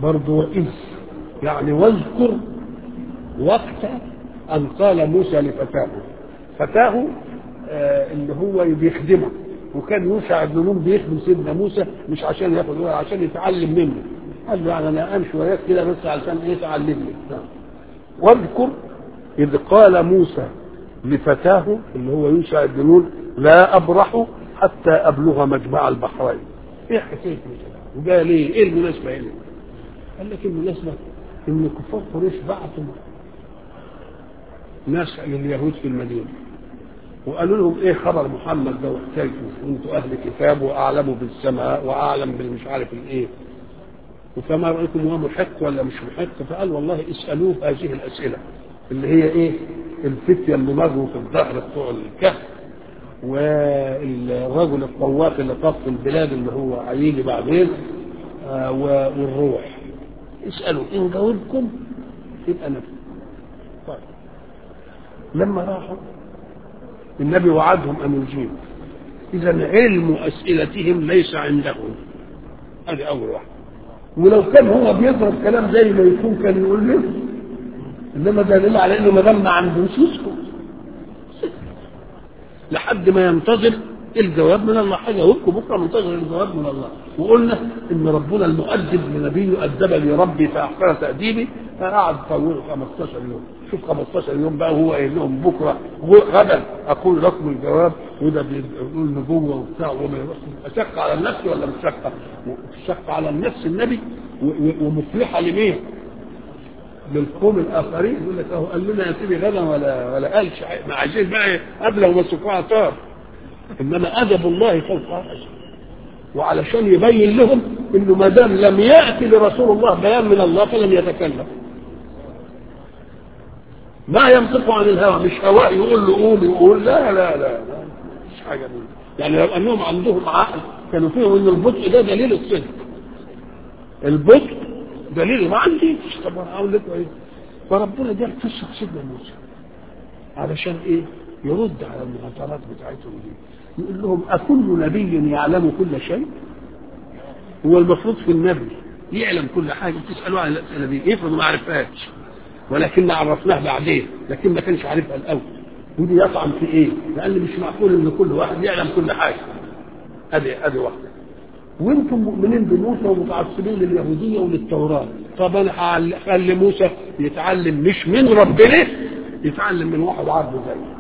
برضه وإذ يعني واذكر وقت أن قال موسى لفتاه فتاه آه اللي هو بيخدمه وكان يوشع بن نون بيخدم سيدنا موسى مش عشان ياخد ولا عشان يتعلم منه قال له يعني انا امشي وياك كده بس علشان ايه تعلمني واذكر اذ قال موسى لفتاه اللي هو يوشع بن نون لا ابرح حتى ابلغ مجمع البحرين ايه حكايه وقال ليه ايه المناسبه هنا قال لك المناسبه ان كفار قريش بعثوا ناس لليهود في المدينه وقالوا لهم ايه خبر محمد ده وحكايته انتوا اهل كتاب واعلموا بالسماء واعلم بالمش عارف الايه فما رايكم هو محق ولا مش محق فقال والله اسالوه هذه الاسئله اللي هي ايه الفتيه اللي مروا في الظهر بتوع الكهف والرجل الطواف اللي طاف في البلاد اللي هو هيجي بعدين آه والروح اسالوا ان جاوبكم يبقى نفس طيب لما راحوا النبي وعدهم ان يجيب اذا علم اسئلتهم ليس عندهم هذه اول واحده ولو كان هو بيضرب كلام زي ما يكون كان يقول له انما ده دليل على انه ما دام ما عندوش يسكت لحد ما ينتظر الجواب من الله حاجه وابكوا بكره منتظر الجواب من الله وقلنا ان ربنا المؤدب لنبيه ادبني ربي فاحسن تاديبي فقعد طول 15 يوم شوف 15 يوم بقى هو قايل لهم بكره غدا اقول لكم الجواب وده بيقول نبوه وبتاع وما اشق على النفس ولا مش شق؟ شق على النفس النبي ومفلحه لمين؟ للقوم الاخرين يقول لك اهو قال لنا يا سيدي غدا ولا ولا قالش ما عايزين بقى قبل وما سكوها طار انما ادب الله فوق هذا وعلشان يبين لهم انه ما دام لم ياتي لرسول الله بيان من الله فلم يتكلم ما ينطق عن الهوى مش هواه يقول له قول يقول لا لا لا, لا. مش حاجه منه يعني لو انهم عندهم عقل كانوا فيهم ان البطء ده دليل الصدق البطء دليل ما عنديش طب انا اقول لكم ايه فربنا جاب قصه سيدنا موسى علشان ايه يرد على المعترضات بتاعتهم دي يقول لهم أكل نبي يعلم كل شيء هو المفروض في النبي يعلم كل حاجة تسألوا عن الأسئلة دي افرض ما عرفهاش ولكن عرفناه بعدين لكن ما كانش عارفها الأول ودي يطعن في إيه؟ لأن مش معقول إن كل واحد يعلم كل حاجة أدي أدي واحدة وانتم مؤمنين بموسى ومتعصبين لليهوديه وللتوراه طب انا هخلي موسى يتعلم مش من ربنا يتعلم من واحد عبد زيه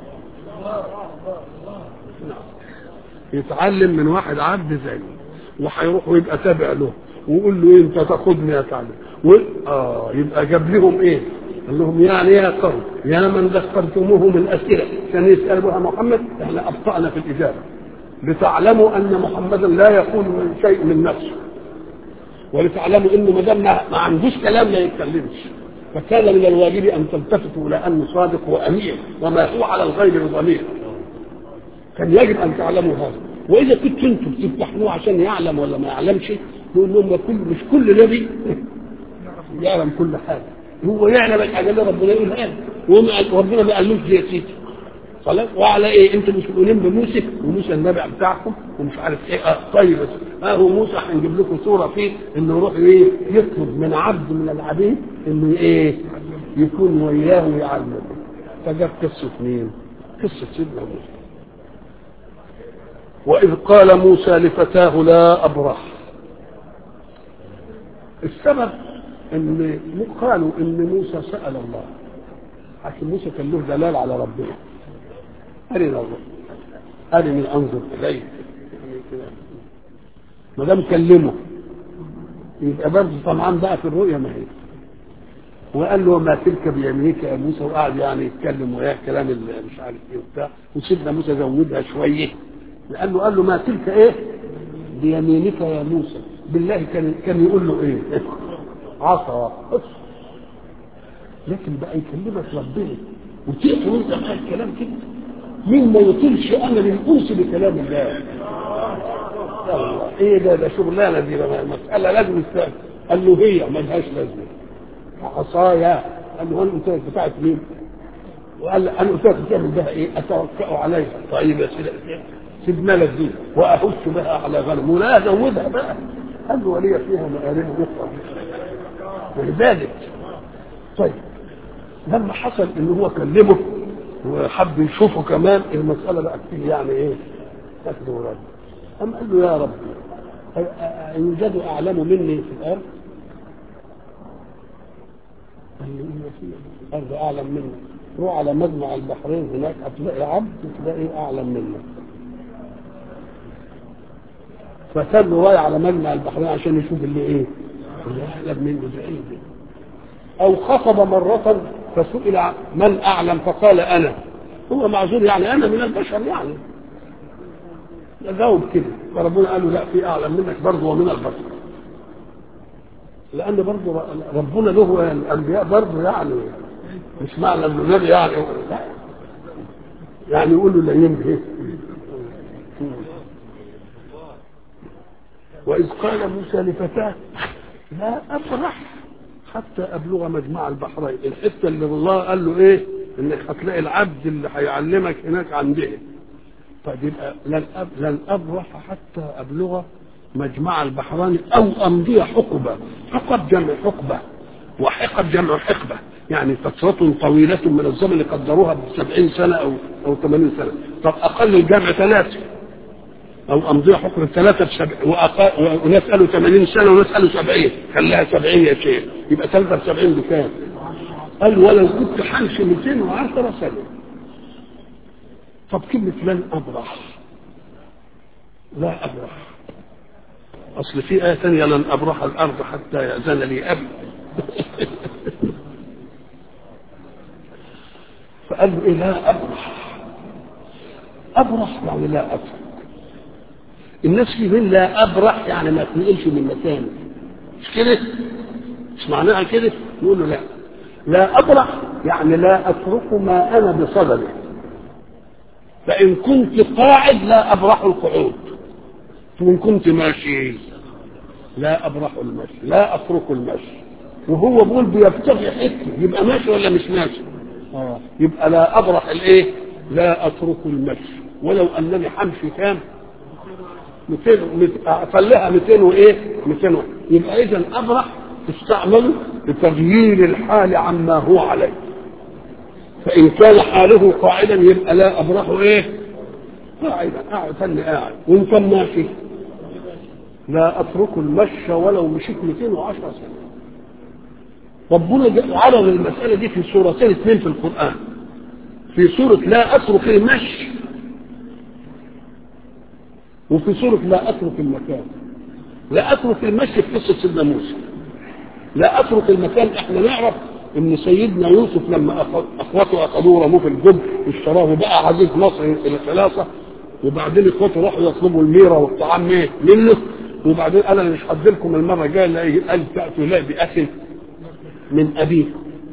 يتعلم من واحد عبد زيه وهيروح ويبقى تابع له ويقول له إيه انت تاخدني اتعلم و... اه يبقى جاب لهم ايه؟ قال لهم يعني يا قوم يا من ذكرتموه من اسئله كان يسالوها محمد احنا ابطانا في الاجابه لتعلموا ان محمدا لا يقول من شيء من نفسه ولتعلموا انه ما دام ما عندوش كلام ما يتكلمش فكان من الواجب ان تلتفتوا الى انه صادق وامين وما هو على الغيب بضمير كان يجب ان تعلموا هذا واذا كنتوا انتم بتفتحوه عشان يعلم ولا ما يعلمش نقول لهم كل مش كل نبي يعلم كل حاجه هو يعلم الحاجه اللي ربنا يقولها له وربنا ما قالوش دي يا سيدي خلاص وعلى ايه انتم مش مؤمنين بموسى وموسى النبي بتاعكم ومش عارف ايه اه طيب اه هو موسى هنجيب لكم صوره فيه انه يروح ايه يطلب من عبد من العبيد انه ايه يكون وياه ويعلمه فجاب قصه مين؟ قصه سيدنا موسى وإذ قال موسى لفتاه لا أبرح السبب ان قالوا ان موسى سأل الله عشان موسى كان له دلال على ربنا أرنا الله أرني أنظر إليه ما دام كلمه يبقى برضه طمعان بقى في الرؤيا ما هي وقال له ما تلك بيمينك يا موسى وقعد يعني يتكلم وياه كلام مش عارف ايه وبتاع وسيدنا موسى زودها شويه لانه قال له ما تلك ايه بيمينك يا موسى بالله كان كان يقول له ايه عصا لكن بقى يكلمك ربنا وتقفل انت بقى الكلام كده مين ما يطيلش امل الانس بكلام الله يلا ايه ده ده شغلانه دي مساله لازم تستاهل قال له هي ما لهاش لازمه عصايا قال له انا قلت لك بتاعت مين؟ وقال انا قلت لك بتعمل بها ايه؟ اتوكا عليها طيب يا سيدي سيبنا لك دي واهش بها على غنم ولا ازودها بقى قال له ولي فيها مآرب اخرى عبادة طيب لما حصل ان هو كلمه وحب يشوفه كمان المسألة بقت فيه يعني ايه أخذ ورد أم قال له يا رب يوجد أعلم مني في الأرض قال له إيه في الأرض أعلم مني روح على مجمع البحرين هناك هتلاقي عبد تلاقي أعلم منك فكان رايح على مجمع البحرين عشان يشوف اللي ايه اللي اعلم منه ده ايه ده او خطب مرة فسئل من اعلم فقال انا هو معذور يعني انا من البشر يعني جاوب كده فربنا قال له لا في اعلم منك برضه ومن البشر لان برضه ربنا له الانبياء برضه يعني مش معنى انه نبي يعني يعني يقول له لا ينبه وإذ قال موسى لفتاه لا أفرح حتى أبلغ مجمع البحرين الحتة اللي الله قال له إيه إنك هتلاقي العبد اللي هيعلمك هناك عنده طيب يبقى لن أب... لن أبرح حتى أبلغ مجمع البحرين أو أمضي حقبة حقب جمع حقبة وحقب جمع حقبة يعني فترة طويلة من الزمن اللي قدروها بسبعين سنة أو أو ثمانين سنة طب أقل الجمع ثلاثة او امضيه حكم ثلاثه بسبع وأقل... وناس قالوا 80 سنه وناس قالوا 70 خليها 70 يا شيخ يبقى 73 بكام؟ قال ولو كنت حمشي 210 سنه طب كلمه لن ابرح لا ابرح اصل في ايه ثانيه لن ابرح الارض حتى ياذن لي ابي فقال له ايه لا ابرح ابرح يعني لا اترك الناس في من لا ابرح يعني ما تنقلش من مكانه مش كده مش معناها كده نقول له لا لا ابرح يعني لا اترك ما انا بصدده فان كنت قاعد لا ابرح القعود وان كنت ماشي لا ابرح المشي لا اترك المشي وهو بيقول بيبتغي حته يبقى ماشي ولا مش ماشي اه يبقى لا ابرح الايه لا اترك المشي ولو انني حمشي كام 200 اقلها 200 وايه 200 يبقى اذا ابرح تستعمل لتغيير الحال عما هو عليه فان كان حاله قاعدا يبقى لا ابرحه ايه قاعدا قاعد فني قاعد وان كان ماشي لا اترك المشي ولو مشيت 210 سنه ربنا عرض المساله دي في سورتين اثنين في القران في سوره لا اترك المشي وفي سورة لا أترك المكان لا أترك المشي في قصة سيدنا موسى لا أترك المكان احنا نعرف ان سيدنا يوسف لما اخوته اخذوه رموه في الجب اشتراه وبقى عزيز مصر الثلاثه وبعدين اخوته راحوا يطلبوا الميره والطعام ايه منه وبعدين انا مش هدي لكم المره الجايه قال تاتوا لا باخ من ابيه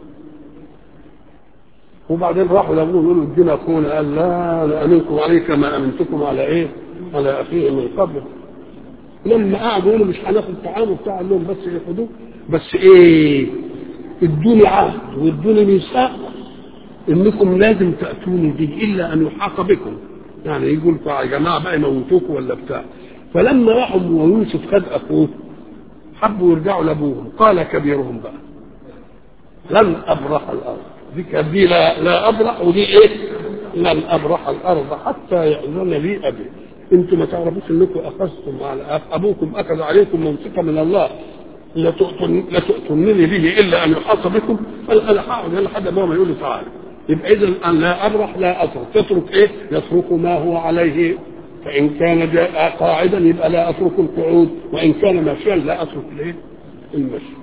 وبعدين راحوا لابوه يقولوا ادينا اخونا قال لا لامنكم عليه كما امنتكم على ايه؟ على اخيه من قبل لما قعدوا يقولوا مش هناخد طعام وبتاع قال لهم بس ياخدوه بس ايه ادوني عهد وادوني ميثاق انكم لازم تاتوني به الا ان يحاط بكم يعني يقول يا جماعه بقى يموتوكوا ولا بتاع فلما راحوا ويوسف خد اخوه حبوا يرجعوا لابوهم قال كبيرهم بقى لن ابرح الارض دي كانت دي لا, لا ابرح ودي ايه لن ابرح الارض حتى ياذن لي ابي انتم ما تعرفوش انكم اخذتم على ابوكم اخذ عليكم موثقه من الله لا تؤتن لا تؤتنني به الا ان يحاط بكم انا هقعد هنا لحد ما يقول لي تعالى يبقى اذا ان لا ابرح لا اترك تترك ايه؟ يترك ما هو عليه فان كان قاعدا يبقى لا اترك القعود وان كان ماشيا لا اترك الايه؟ المشي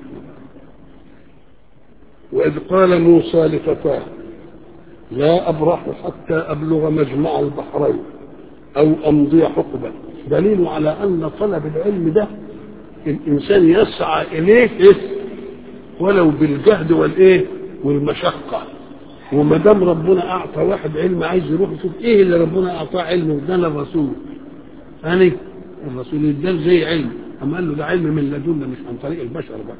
واذ قال موسى لفتاه لا ابرح حتى ابلغ مجمع البحرين او امضي حقبه دليل على ان طلب العلم ده الانسان يسعى اليه إيه؟ ولو بالجهد والايه والمشقه وما دام ربنا اعطى واحد علم عايز يروح يشوف ايه اللي ربنا اعطاه علم ادانا الرسول يعني الرسول اداه زي علم اما قال له ده علم من لدنا مش عن طريق البشر بقى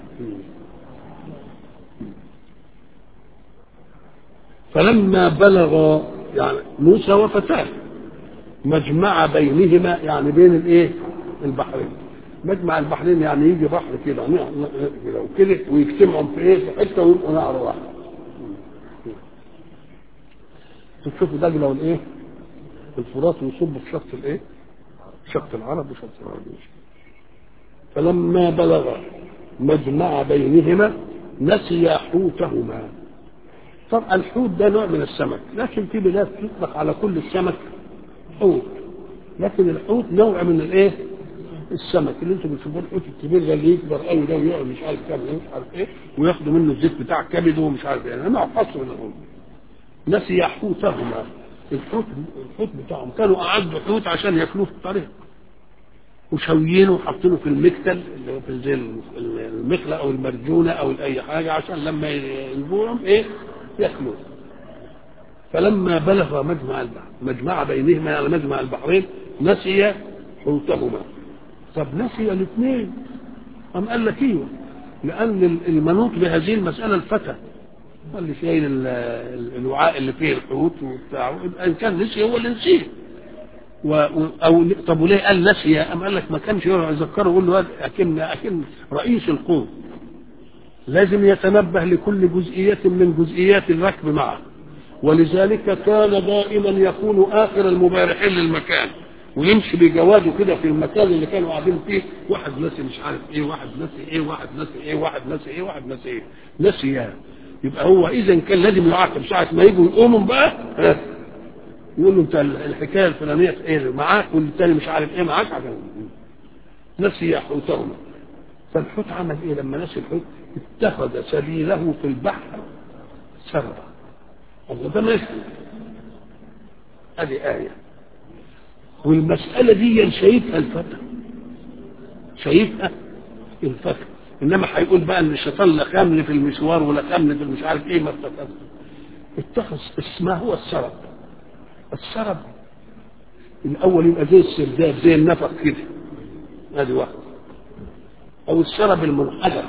فلما بلغ يعني موسى وفتاه مجمع بينهما يعني بين الايه البحرين مجمع البحرين يعني يجي بحر كده كده وكده ويجتمعوا في ايه في حته ويبقوا نهر واحد تشوفوا دجله والايه الفرات ويصبوا في شط الايه شط العرب وشط العرب فلما بلغ مجمع بينهما نسي حوتهما طبعا الحوت ده نوع من السمك لكن في بلاد تطلق على كل السمك حوت لكن الحوت نوع من الايه السمك اللي انتم بتشوفوه الحوت الكبير ده اللي يكبر قوي ده ويقعد مش عارف كام مش عارف ايه وياخدوا منه الزيت بتاع كبده ومش عارف ايه يعني نوع خاص من الحوت نسي حوتهما الحوت الحوت بتاعهم كانوا اعدوا حوت عشان ياكلوه في الطريق وشويينه وحاطينه في المكتل اللي هو في زي المخلة او المرجونة او اي حاجة عشان لما ينبوهم ايه ياكلوه فلما بلغ مجمع البحر مجمع بينهما على مجمع البحرين نسي حوتهما طب نسي الاثنين أم قال لك ايوه لأن المنوط بهذه المسألة الفتى اللي شايل الوعاء اللي فيه الحوت وبتاع ان كان نسي هو اللي نسيه و... او طب وليه قال نسي ام قال لك ما كانش يذكره يقول له اكن اكن رئيس القوم لازم يتنبه لكل جزئية من جزئيات الركب معه ولذلك كان دائما يكون اخر المبارحين للمكان ويمشي بجواده كده في المكان اللي كانوا قاعدين فيه واحد نسي مش عارف ايه واحد نسي ايه واحد نسي ايه واحد نسي ايه واحد نسي ايه نسي يعني. يبقى هو اذا كان لازم يعاقب ساعه ما يجوا يقوموا بقى يقول له انت الحكايه الفلانيه ايه معاك والتاني مش عارف ايه معاك عشان نسي حوتهما فالحوت عمل ايه لما نسي الحوت اتخذ سبيله في البحر سربا الله ده ماشي ادي ايه والمساله دي شايفها الفتى شايفها الفتى انما هيقول بقى ان الشيطان لا خامل في المشوار ولا خامل في مش عارف ايه ما اتخذ اتخذ اسمه هو السرب السرب الاول يبقى زي السرداب زي النفق كده ادي واحد او السرب المنحدر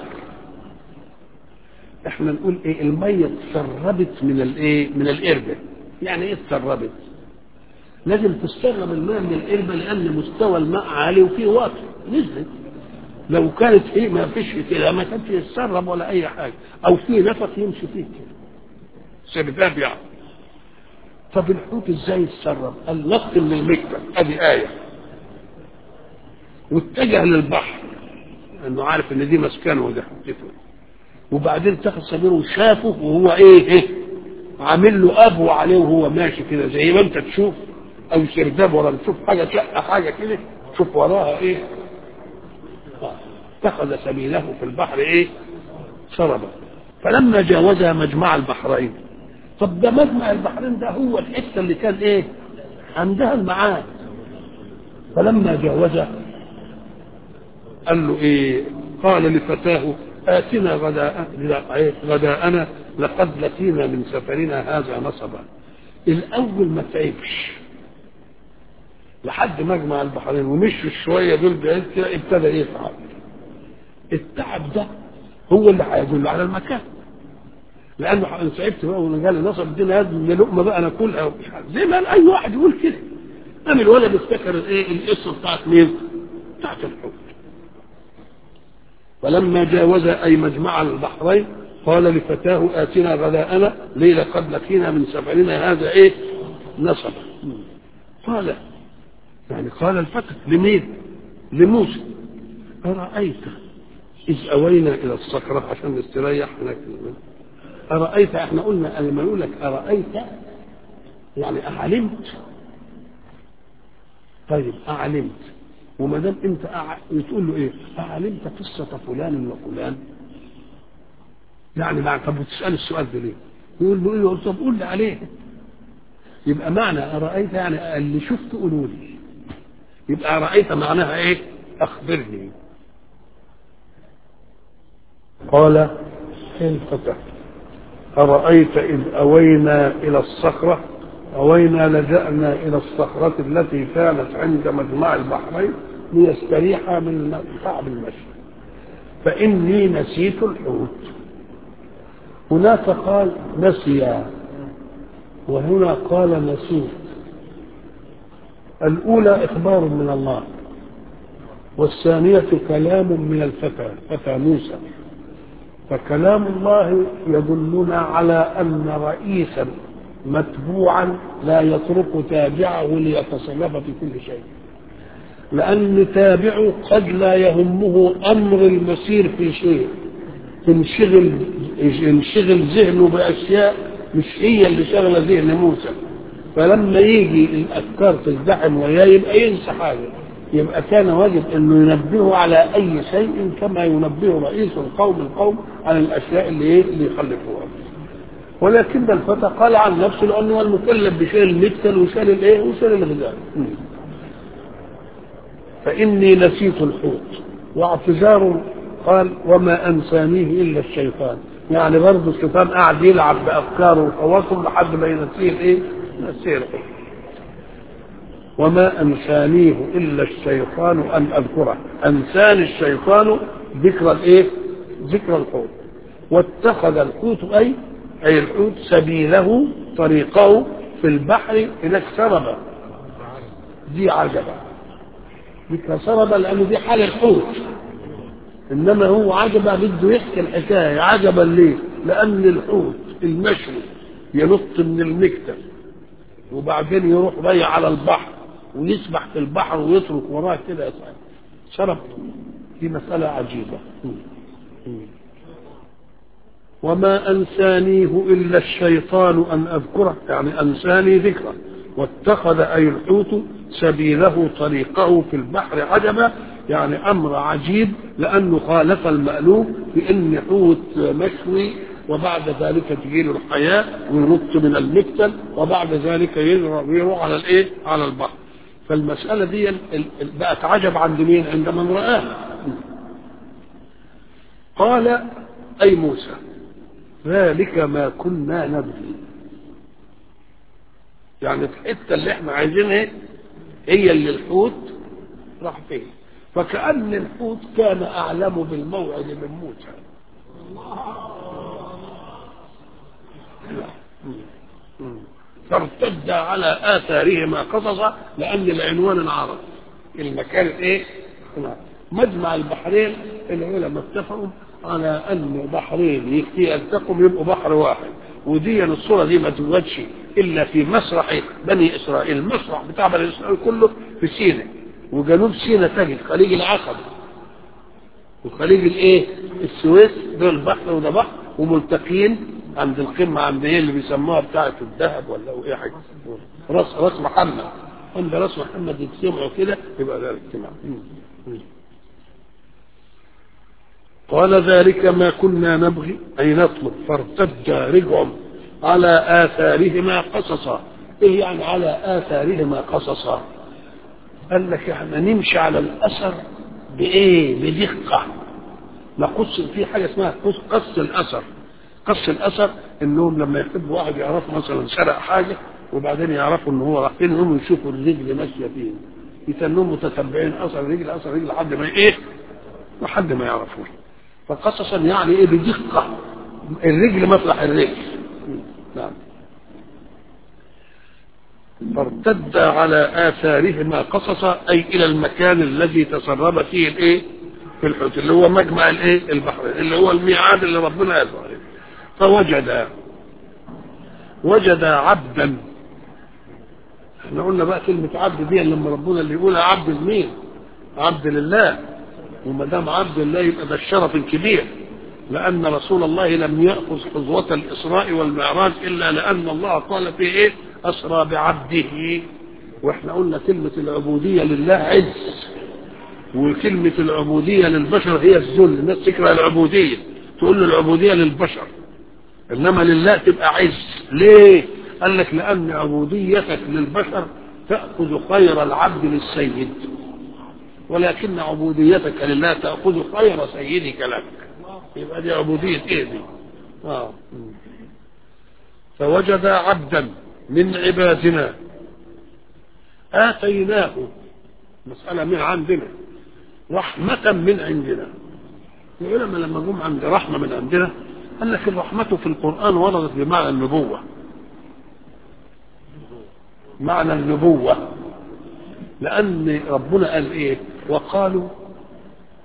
احنا نقول ايه الميه اتسربت من الايه من القربه يعني ايه اتسربت لازم تستغرب الماء من القربه لان مستوى الماء عالي وفيه واطي نزلت لو كانت ايه ما فيش كده ما كانش يتسرب ولا اي حاجه او في نفق يمشي فيه كده سرداب يعني طب الحوت ازاي يتسرب؟ قال نط من المكتب ادي ايه واتجه للبحر لانه عارف ان دي مسكنه وده حتته وبعدين اتخذ سبيله وشافه وهو ايه ايه عامل له ابو عليه وهو ماشي كده زي ما انت تشوف او سرداب ولا تشوف حاجه شقه حاجه كده شوف وراها ايه اتخذ سبيله في البحر ايه سربا فلما جاوزها مجمع البحرين طب ده مجمع البحرين ده هو الحته اللي كان ايه عندها المعاد فلما جاوزها قال له ايه قال لفتاه آتنا غداء غداءنا لقد لقينا من سفرنا هذا نصبا الأول ما تعبش لحد مجمع البحرين ومشوا شوية دول بعيد كده ابتدى يتعب التعب ده هو اللي هيدل على المكان لانه انا تعبت بقى وانا جالي نصب الدنيا هذه لقمه بقى ناكلها ومش عارف زي ما اي واحد يقول كده قام الولد افتكر الايه القصه بتاعت مين؟ بتاعت الحوت فلما جاوز اي مجمع البحرين قال لفتاه اتنا غداءنا ليه لقد لقينا من سفرنا هذا ايه؟ نصبا قال يعني قال الفتى لمين؟ لموسى أرأيت إذ أوينا إلى الصخرة عشان نستريح هناك أرأيت احنا قلنا لما نقول لك أرأيت يعني أعلمت طيب أعلمت وما دام أنت أع... تقول له إيه؟ أعلمت قصة فلان وفلان يعني مع طب وتسأل السؤال ده ليه؟ يقول له إيه؟ يقول طب قول لي عليه يبقى معنى أرأيت يعني اللي شفت قولوا لي يبقى أرأيت معناها إيه؟ أخبرني قال إن فتحت أرأيت إذ أوينا إلى الصخرة أوينا لجأنا إلى الصخرة التي كانت عند مجمع البحرين ليستريح من تعب المشي فإني نسيت الحوت هناك قال نسي وهنا قال نسيت الأولى إخبار من الله والثانية كلام من الفتى فتى موسى فكلام الله يدلنا على أن رئيسا متبوعا لا يترك تابعه ليتصرف في كل شيء لأن تابعه قد لا يهمه أمر المسير في شيء تنشغل ينشغل ذهنه بأشياء مش هي اللي شغلة ذهن موسى فلما يجي الأفكار تزدحم وياه يبقى ينسى حاجة يبقى كان واجب انه ينبهه على اي شيء كما ينبه رئيس القوم القوم على الاشياء اللي ايه اللي يخلفوها ولكن الفتى قال عن نفسه لانه هو المكلف بشيء المثل وشال الايه وشال الغذاء فاني نسيت الحوت واعتذار قال وما انسانيه الا الشيطان يعني برضه الشيطان قاعد يلعب بافكاره وخواطره لحد ما ينسيه الايه؟ ينسيه الحوت وما أنسانيه إلا الشيطان أن أذكره أنساني الشيطان ذكر الإيه ذكر الحوت واتخذ الحوت أي أي الحوت سبيله طريقه في البحر هناك سربة دي عجبة ذكر سربة لأنه دي حال الحوت إنما هو عجبة بده يحكي الحكاية عجبا ليه لأن الحوت المشوي ينط من المكتب وبعدين يروح ضيع على البحر ويسبح في البحر ويترك وراه كده يصعد شرب دي مسألة عجيبة وما أنسانيه إلا الشيطان أن أذكره يعني أنساني ذكره واتخذ أي الحوت سبيله طريقه في البحر عجبا يعني أمر عجيب لأنه خالف المألوف بأن حوت مشوي وبعد ذلك تجي له الحياة وينط من المكتل وبعد ذلك يروح على الايه؟ على البحر. فالمسألة دي بقت عجب عند مين؟ عند من رآه. قال أي موسى ذلك ما كنا نبغي. يعني الحتة اللي احنا عايزينها هي اللي الحوت راح فين؟ فكأن الحوت كان أعلم بالموعد من موسى. فارتد على اثارهما قصصا لان العنوان انعرض المكان ايه؟ مجمع البحرين العلماء اتفقوا على ان بحرين يلتقوا يبقوا بحر واحد ودي الصوره دي ما توجدش الا في مسرح بني اسرائيل المسرح بتاع بني اسرائيل كله في سيناء وجنوب سيناء تجد خليج العقبه وخليج الايه؟ السويس دول بحر وده بحر وملتقين عند القمة عند ايه اللي بيسموها بتاعة الذهب ولا ايه حاجة راس راس محمد عند راس محمد يجتمعوا كده يبقى ده الاجتماع قال ذلك ما كنا نبغي أي نطلب فارتد رجعهم على آثارهما قصصا إيه يعني على آثارهما قصصا قال لك احنا نمشي على الأثر بإيه بدقة نقص في حاجة اسمها قص الأثر قص الاثر انهم لما يحبوا واحد يعرفوا مثلا سرق حاجه وبعدين يعرفوا ان هو راح فين هم يشوفوا الرجل ماشيه فين يتنهم متتبعين اثر رجل اثر رجل لحد ما ايه لحد ما يعرفوه فقصصا يعني ايه بدقه الرجل مطرح الرجل نعم فارتد على اثارهما قصصا اي الى المكان الذي تسرب فيه الايه في الحوت اللي هو مجمع الايه البحر اللي هو الميعاد اللي ربنا قال فوجد وجد عبدا احنا قلنا بقى كلمة عبد دي لما ربنا اللي يقولها عبد لمين؟ عبد لله وما دام عبد الله يبقى ده الشرف الكبير لأن رسول الله لم يأخذ حظوة الإسراء والمعراج إلا لأن الله قال فيه إيه؟ أسرى بعبده وإحنا قلنا كلمة العبودية لله عز وكلمة العبودية للبشر هي الذل الناس تكره العبودية تقول له العبودية للبشر انما لله تبقى عز ليه قال لك لان عبوديتك للبشر تاخذ خير العبد للسيد ولكن عبوديتك لله تاخذ خير سيدك لك يبقى دي عبوديه ايه دي آه. فوجد عبدا من عبادنا اتيناه مساله من عندنا رحمه من عندنا العلماء لما جم عند رحمه من عندنا قال لك الرحمة في القرآن وردت بمعنى النبوة معنى النبوة لأن ربنا قال إيه وقالوا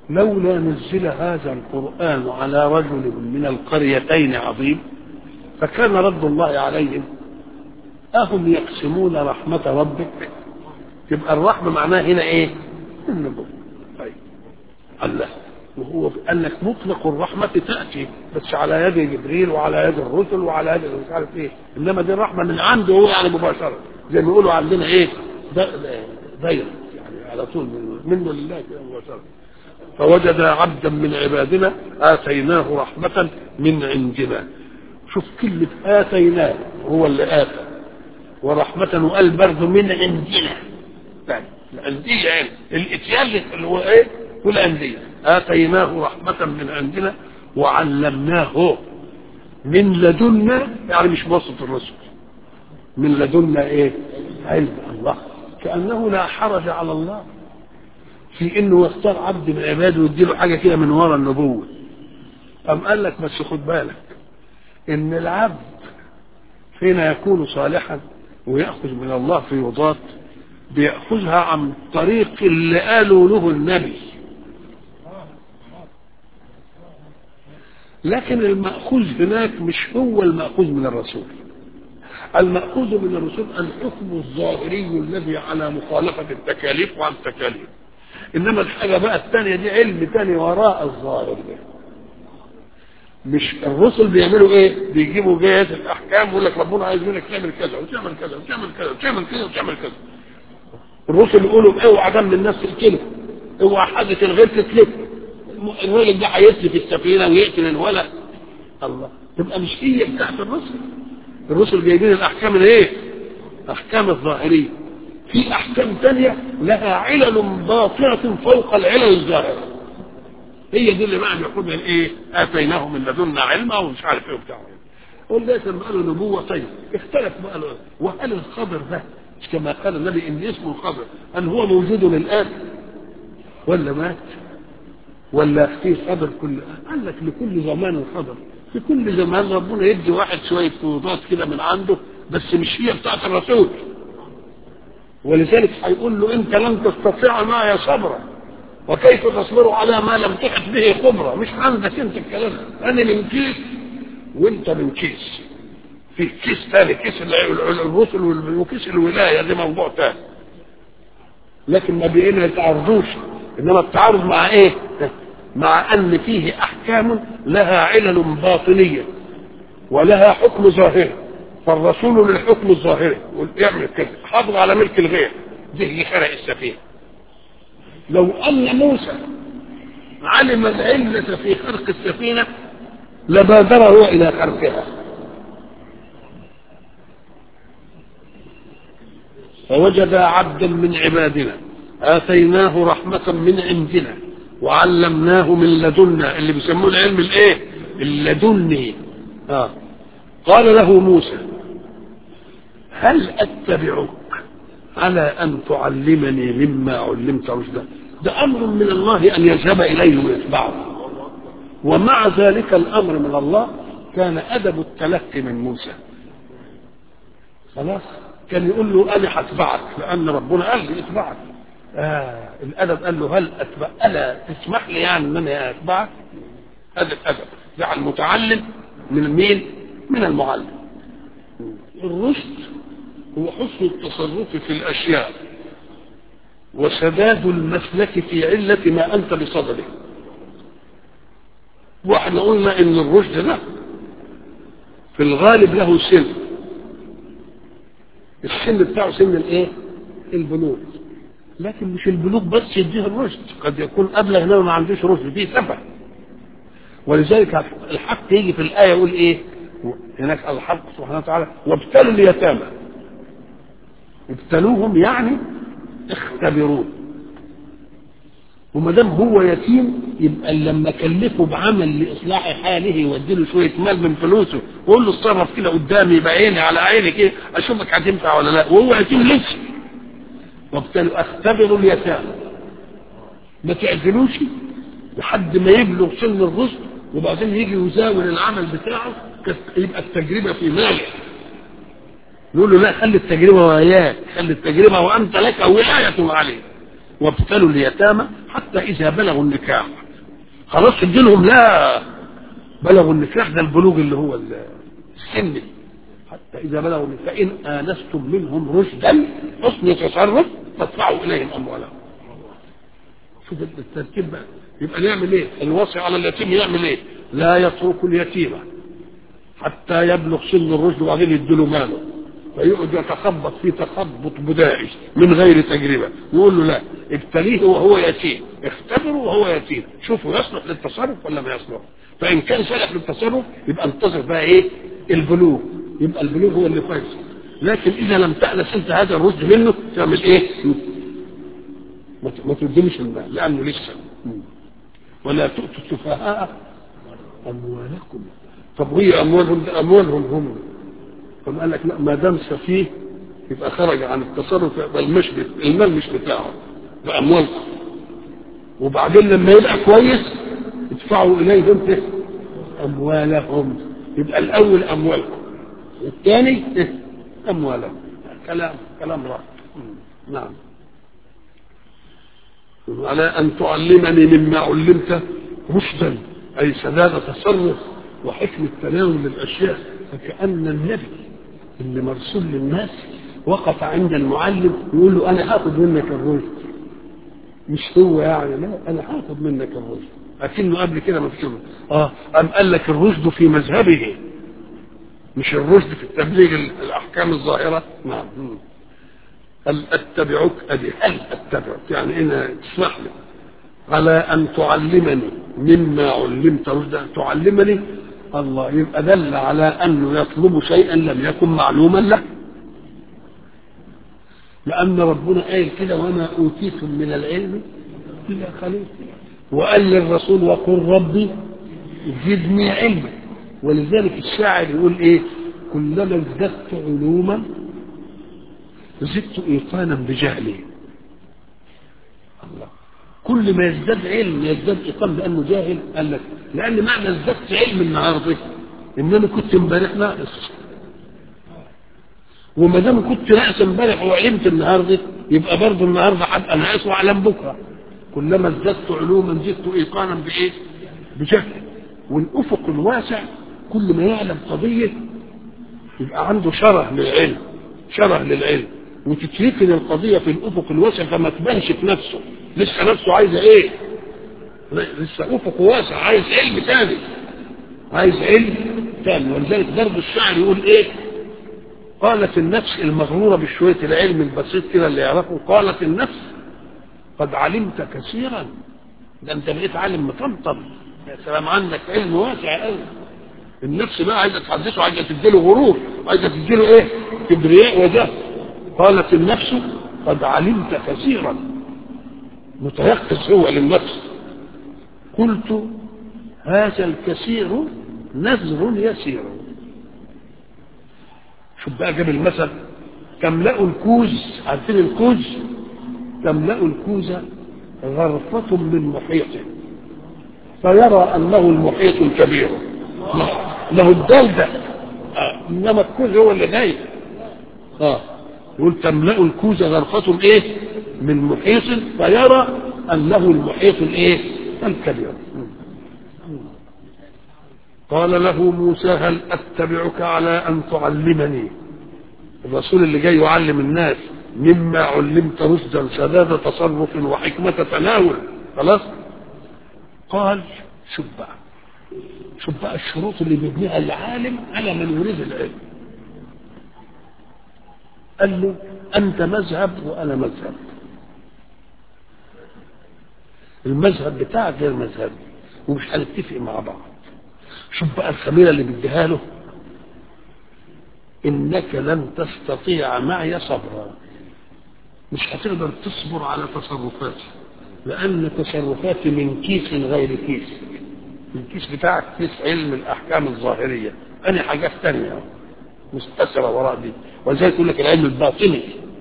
لولا نزل هذا القرآن على رجل من القريتين عظيم فكان رد الله عليهم أهم يقسمون رحمة ربك تبقى الرحمة معناها هنا إيه؟ النبوة طيب الله وهو قال لك مطلق الرحمة تأتي بس على يد جبريل وعلى يد الرسل وعلى يد مش عارف ايه انما دي الرحمة من عنده هو يعني مباشرة زي ما يقولوا عندنا ايه دايرة يعني على طول منه لله كده مباشرة فوجد عبدا من عبادنا آتيناه رحمة من عندنا شوف كلمة آتيناه هو اللي آتى ورحمة وقال برضه من عندنا يعني الأندية يعني الإتيان اللي هو إيه؟ والأندية آتيناه رحمة من عندنا وعلمناه من لدنا يعني مش وسط الرسل من لدنا إيه؟ علم الله كأنه لا حرج على الله في انه يختار عبد من عباده ويديله حاجه كده من ورا النبوه أم قال لك بس خد بالك ان العبد حين يكون صالحا ويأخذ من الله في وضات بيأخذها عن طريق اللي قالوا له النبي لكن المأخوذ هناك مش هو المأخوذ من الرسول المأخوذ من الرسول الحكم الظاهري الذي على مخالفة التكاليف وعن التكاليف انما الحاجة بقى الثانية دي علم تاني وراء الظاهر ده مش الرسل بيعملوا ايه بيجيبوا جهات الاحكام ويقول لك ربنا عايز منك تعمل كذا وتعمل كذا وتعمل كذا وتعمل كذا وتعمل كذا الرسل يقولوا اوعى دم الناس تقتله اوعى حاجة الغير تتلف الراجل ده هيتلف السفينة ويقتل الولد الله تبقى مش هي بتاعت الرسل الرسل جايبين الاحكام الايه احكام الظاهريه في احكام تانية لها علل باطنة فوق العلل الظاهرة هي دي اللي بقى بياخدها الايه اتيناه من لدنا علما ومش عارف ايه وبتاع قلنا لما قالوا نبوة طيب اختلف بقى له وهل الخضر ده كما قال النبي ان اسمه الخضر هل هو موجود الان ولا مات ولا في خضر كل قال لك لكل زمان خضر في كل زمان ربنا يدي واحد شوية فوضات كده من عنده بس مش هي بتاعت الرسول ولذلك هيقول له انت لن تستطيع معي صبرا وكيف تصبر على ما لم تحط به خبرة مش عندك انت الكلام انا من كيس وانت من كيس في كيس ثاني كيس الرسل وكيس الولاية دي موضوع ثاني لكن ما بينا يتعرضوش انما التعارض مع ايه مع ان فيه احكام لها علل باطنية ولها حكم ظاهري فالرسول للحكم الظاهري يقول اعمل كده حافظ على ملك الغير دي خرق السفينه لو ان موسى علم العلة في خرق السفينة لبادر هو الى خرقها فوجد عبدا من عبادنا اتيناه رحمة من عندنا وعلمناه من لدنا اللي بيسموه العلم الايه اللدني اه قال له موسى هل اتبعك على ان تعلمني مما علمت رشدا ده امر من الله ان يذهب اليه ويتبعه ومع ذلك الامر من الله كان ادب التلقي من موسى خلاص كان يقول له انا هتبعك لان ربنا قال لي اتبعك آه الادب قال له هل اتبع الا تسمح لي يعني ان انا اتبعك هذا الادب جعل المتعلم من مين من المعلم الرشد هو حسن التصرف في الاشياء وسداد المسلك في علة ما انت بصدده واحنا قلنا ان الرشد ده في الغالب له سن السن بتاعه سن الايه البلوغ لكن مش البلوغ بس يديه الرشد قد يكون ابلغ انه ما عندوش رشد فيه سفه ولذلك الحق يجي في الايه يقول ايه هناك الحق سبحانه وتعالى وابتلوا اليتامى ابتلوهم يعني اختبروه وما دام هو يتيم يبقى لما كلفه بعمل لاصلاح حاله يودي له شويه مال من فلوسه ويقول له اتصرف كده قدامي يبقى عيني على عيني كده اشوفك هتنفع ولا لا وهو يتيم لسه وابتلوا اختبروا اليتامى ما تعزلوش لحد ما يبلغ سن الرشد وبعدين يجي يزاول العمل بتاعه يبقى التجربه في ماله نقول له لا خلي التجربه وياك خلي التجربه وانت لك ولايه عليه وابتلوا اليتامى حتى اذا بلغوا النكاح خلاص اديلهم لا بلغوا النكاح ده البلوغ اللي هو السن حتى اذا بلغوا فان انستم منهم رشدا حسن تصرف فادفعوا اليهم اموالهم شوف الترتيب بقى يبقى نعمل ايه الوصي على اليتيم يعمل ايه لا يترك اليتيمه حتى يبلغ سن الرشد وبعدين يديله ماله فيقعد يتخبط في تخبط بدائي من غير تجربه يقول له لا ابتليه وهو يتيم اختبره وهو يتيم شوفوا يصلح للتصرف ولا ما يصلح فان كان صالح للتصرف يبقى انتظر بقى ايه البلوغ يبقى البلوغ هو اللي فايز لكن اذا لم تأنس انت هذا الرشد منه تعمل ايه ما تدينش المال لانه لسه ولا تؤتوا السفهاء اموالكم طب وهي اموالهم اموالهم هم طب قال لك لا ما دام سفيه يبقى خرج عن التصرف يبقى المش المال مش بتاعه ده اموالكم وبعدين لما يبقى كويس ادفعوا اليه انت اموالهم يبقى الاول اموالكم والثاني اموالهم كلام كلام رأي نعم على ان تعلمني مما علمت رشدا اي سداد تصرف وحكمة تناول الاشياء فكأن النبي اللي مرسول للناس وقف عند المعلم يقول له انا هاخد منك الرشد مش هو يعني لا انا هاخد منك الرشد لكنه قبل كده ما فيش اه ام قال لك الرشد في مذهبه مش الرشد في التبليغ الاحكام الظاهره نعم هل اتبعك ادي هل اتبعك يعني انا تسمح لي على ان تعلمني مما علمت رشدا تعلمني الله يبقى دل على انه يطلب شيئا لم يكن معلوما له لان ربنا قال كده وما اوتيتم من العلم الا قليل وقال للرسول وقل ربي زدني علما ولذلك الشاعر يقول ايه كلما ازددت علوما زدت ايقانا بجهلي الله كل ما يزداد علم يزداد ايقان لانه جاهل قال لك لان معنى ازددت علم النهارده ان انا كنت امبارح ناقص وما دام كنت ناقص امبارح وعلمت النهارده يبقى برضه النهارده هبقى ناقص واعلم بكره كلما ازددت علوما زدت ايقانا بايه؟ بجهل والافق الواسع كل ما يعلم قضيه يبقى عنده شره للعلم شره للعلم وتتركن القضيه في الافق الواسع فما تبانش في نفسه لسه نفسه عايزه ايه؟ لسه افق واسع عايز علم تاني عايز علم تاني ولذلك برضه الشاعر يقول ايه؟ قالت النفس المغرورة بشوية العلم البسيط كده اللي يعرفه قالت النفس قد علمت كثيرا ده انت بقيت عالم مطمطم يا سلام عندك علم واسع قوي النفس بقى عايزه تحدثه عايزه تديله غرور عايزه تديله ايه كبرياء وده قالت النفس قد علمت كثيرا متيقظ هو للنفس قلت هذا الكثير نذر يسير شوف بقى جاب المثل تملأ الكوز عارفين الكوز تملأ الكوز غرفة من محيط فيرى أنه المحيط الكبير له الدال ده آه. إنما الكوز هو اللي نايم اه يقول تملأ الكوز غرفة ايه من محيط فيرى أنه المحيط الايه الكبير قال له موسى هل اتبعك على ان تعلمني الرسول اللي جاي يعلم الناس مما علمت رشدا سداد تصرف وحكمة تناول خلاص قال شوف بقى شوف بقى الشروط اللي بيبنيها العالم على من يريد العلم قال له انت مذهب وانا مذهب المذهب بتاعك غير مذهبي ومش هنتفق مع بعض شوف بقى الخميره اللي بيديها له انك لن تستطيع معي صبرا مش هتقدر تصبر على تصرفاتي لان تصرفاتي من كيس غير كيس الكيس بتاعك كيس علم الاحكام الظاهريه انا حاجات تانية مستسرة وراء دي وزي يقول لك العلم الباطني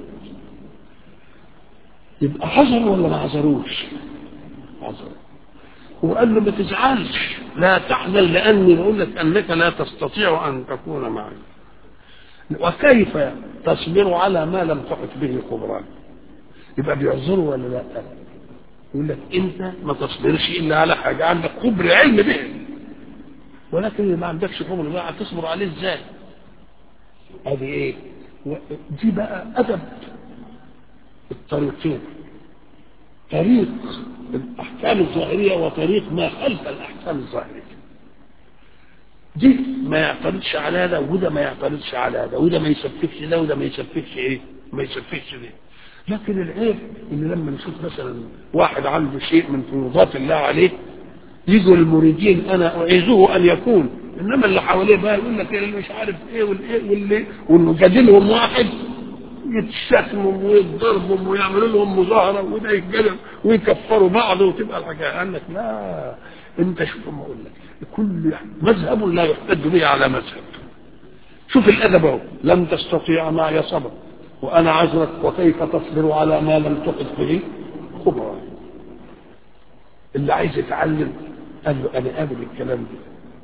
يبقى حذر ولا ما حذروش حذر وقال له ما تزعلش لا تحزن لاني بقول لك انك لا تستطيع ان تكون معي وكيف تصبر على ما لم تحط به خبران يبقى بيعذره ولا لا يقول لك انت ما تصبرش الا على حاجه عندك كبر علم به ولكن اللي ما عندكش كبر بقى هتصبر عليه ازاي هذه ايه دي بقى ادب الطريقين طريق الاحكام الظاهريه وطريق ما خلف الاحكام الظاهريه دي ما يعترضش على هذا وده ما يعترضش على هذا وده ما يسفكش ده وده ما يسفكش ايه ما يسفكش ده لكن العيب ان لما نشوف مثلا واحد عنده شيء من فروضات الله عليه يجوا المريدين انا اعيذه ان يكون انما اللي حواليه بقى يقول لك اللي مش عارف ايه والايه واللي ونجادلهم واحد يتشتموا ويتضربوا ويعملوا لهم مظاهره وده يتجلب ويكفروا بعض وتبقى الحكايه قال لك لا انت شوف ما اقول لك كل مذهب لا يحتج به على مذهب شوف الادب اهو لم تستطيع معي صبر وانا عذرك وكيف تصبر على ما لم تحط به خبرا اللي عايز يتعلم قال له انا قابل الكلام ده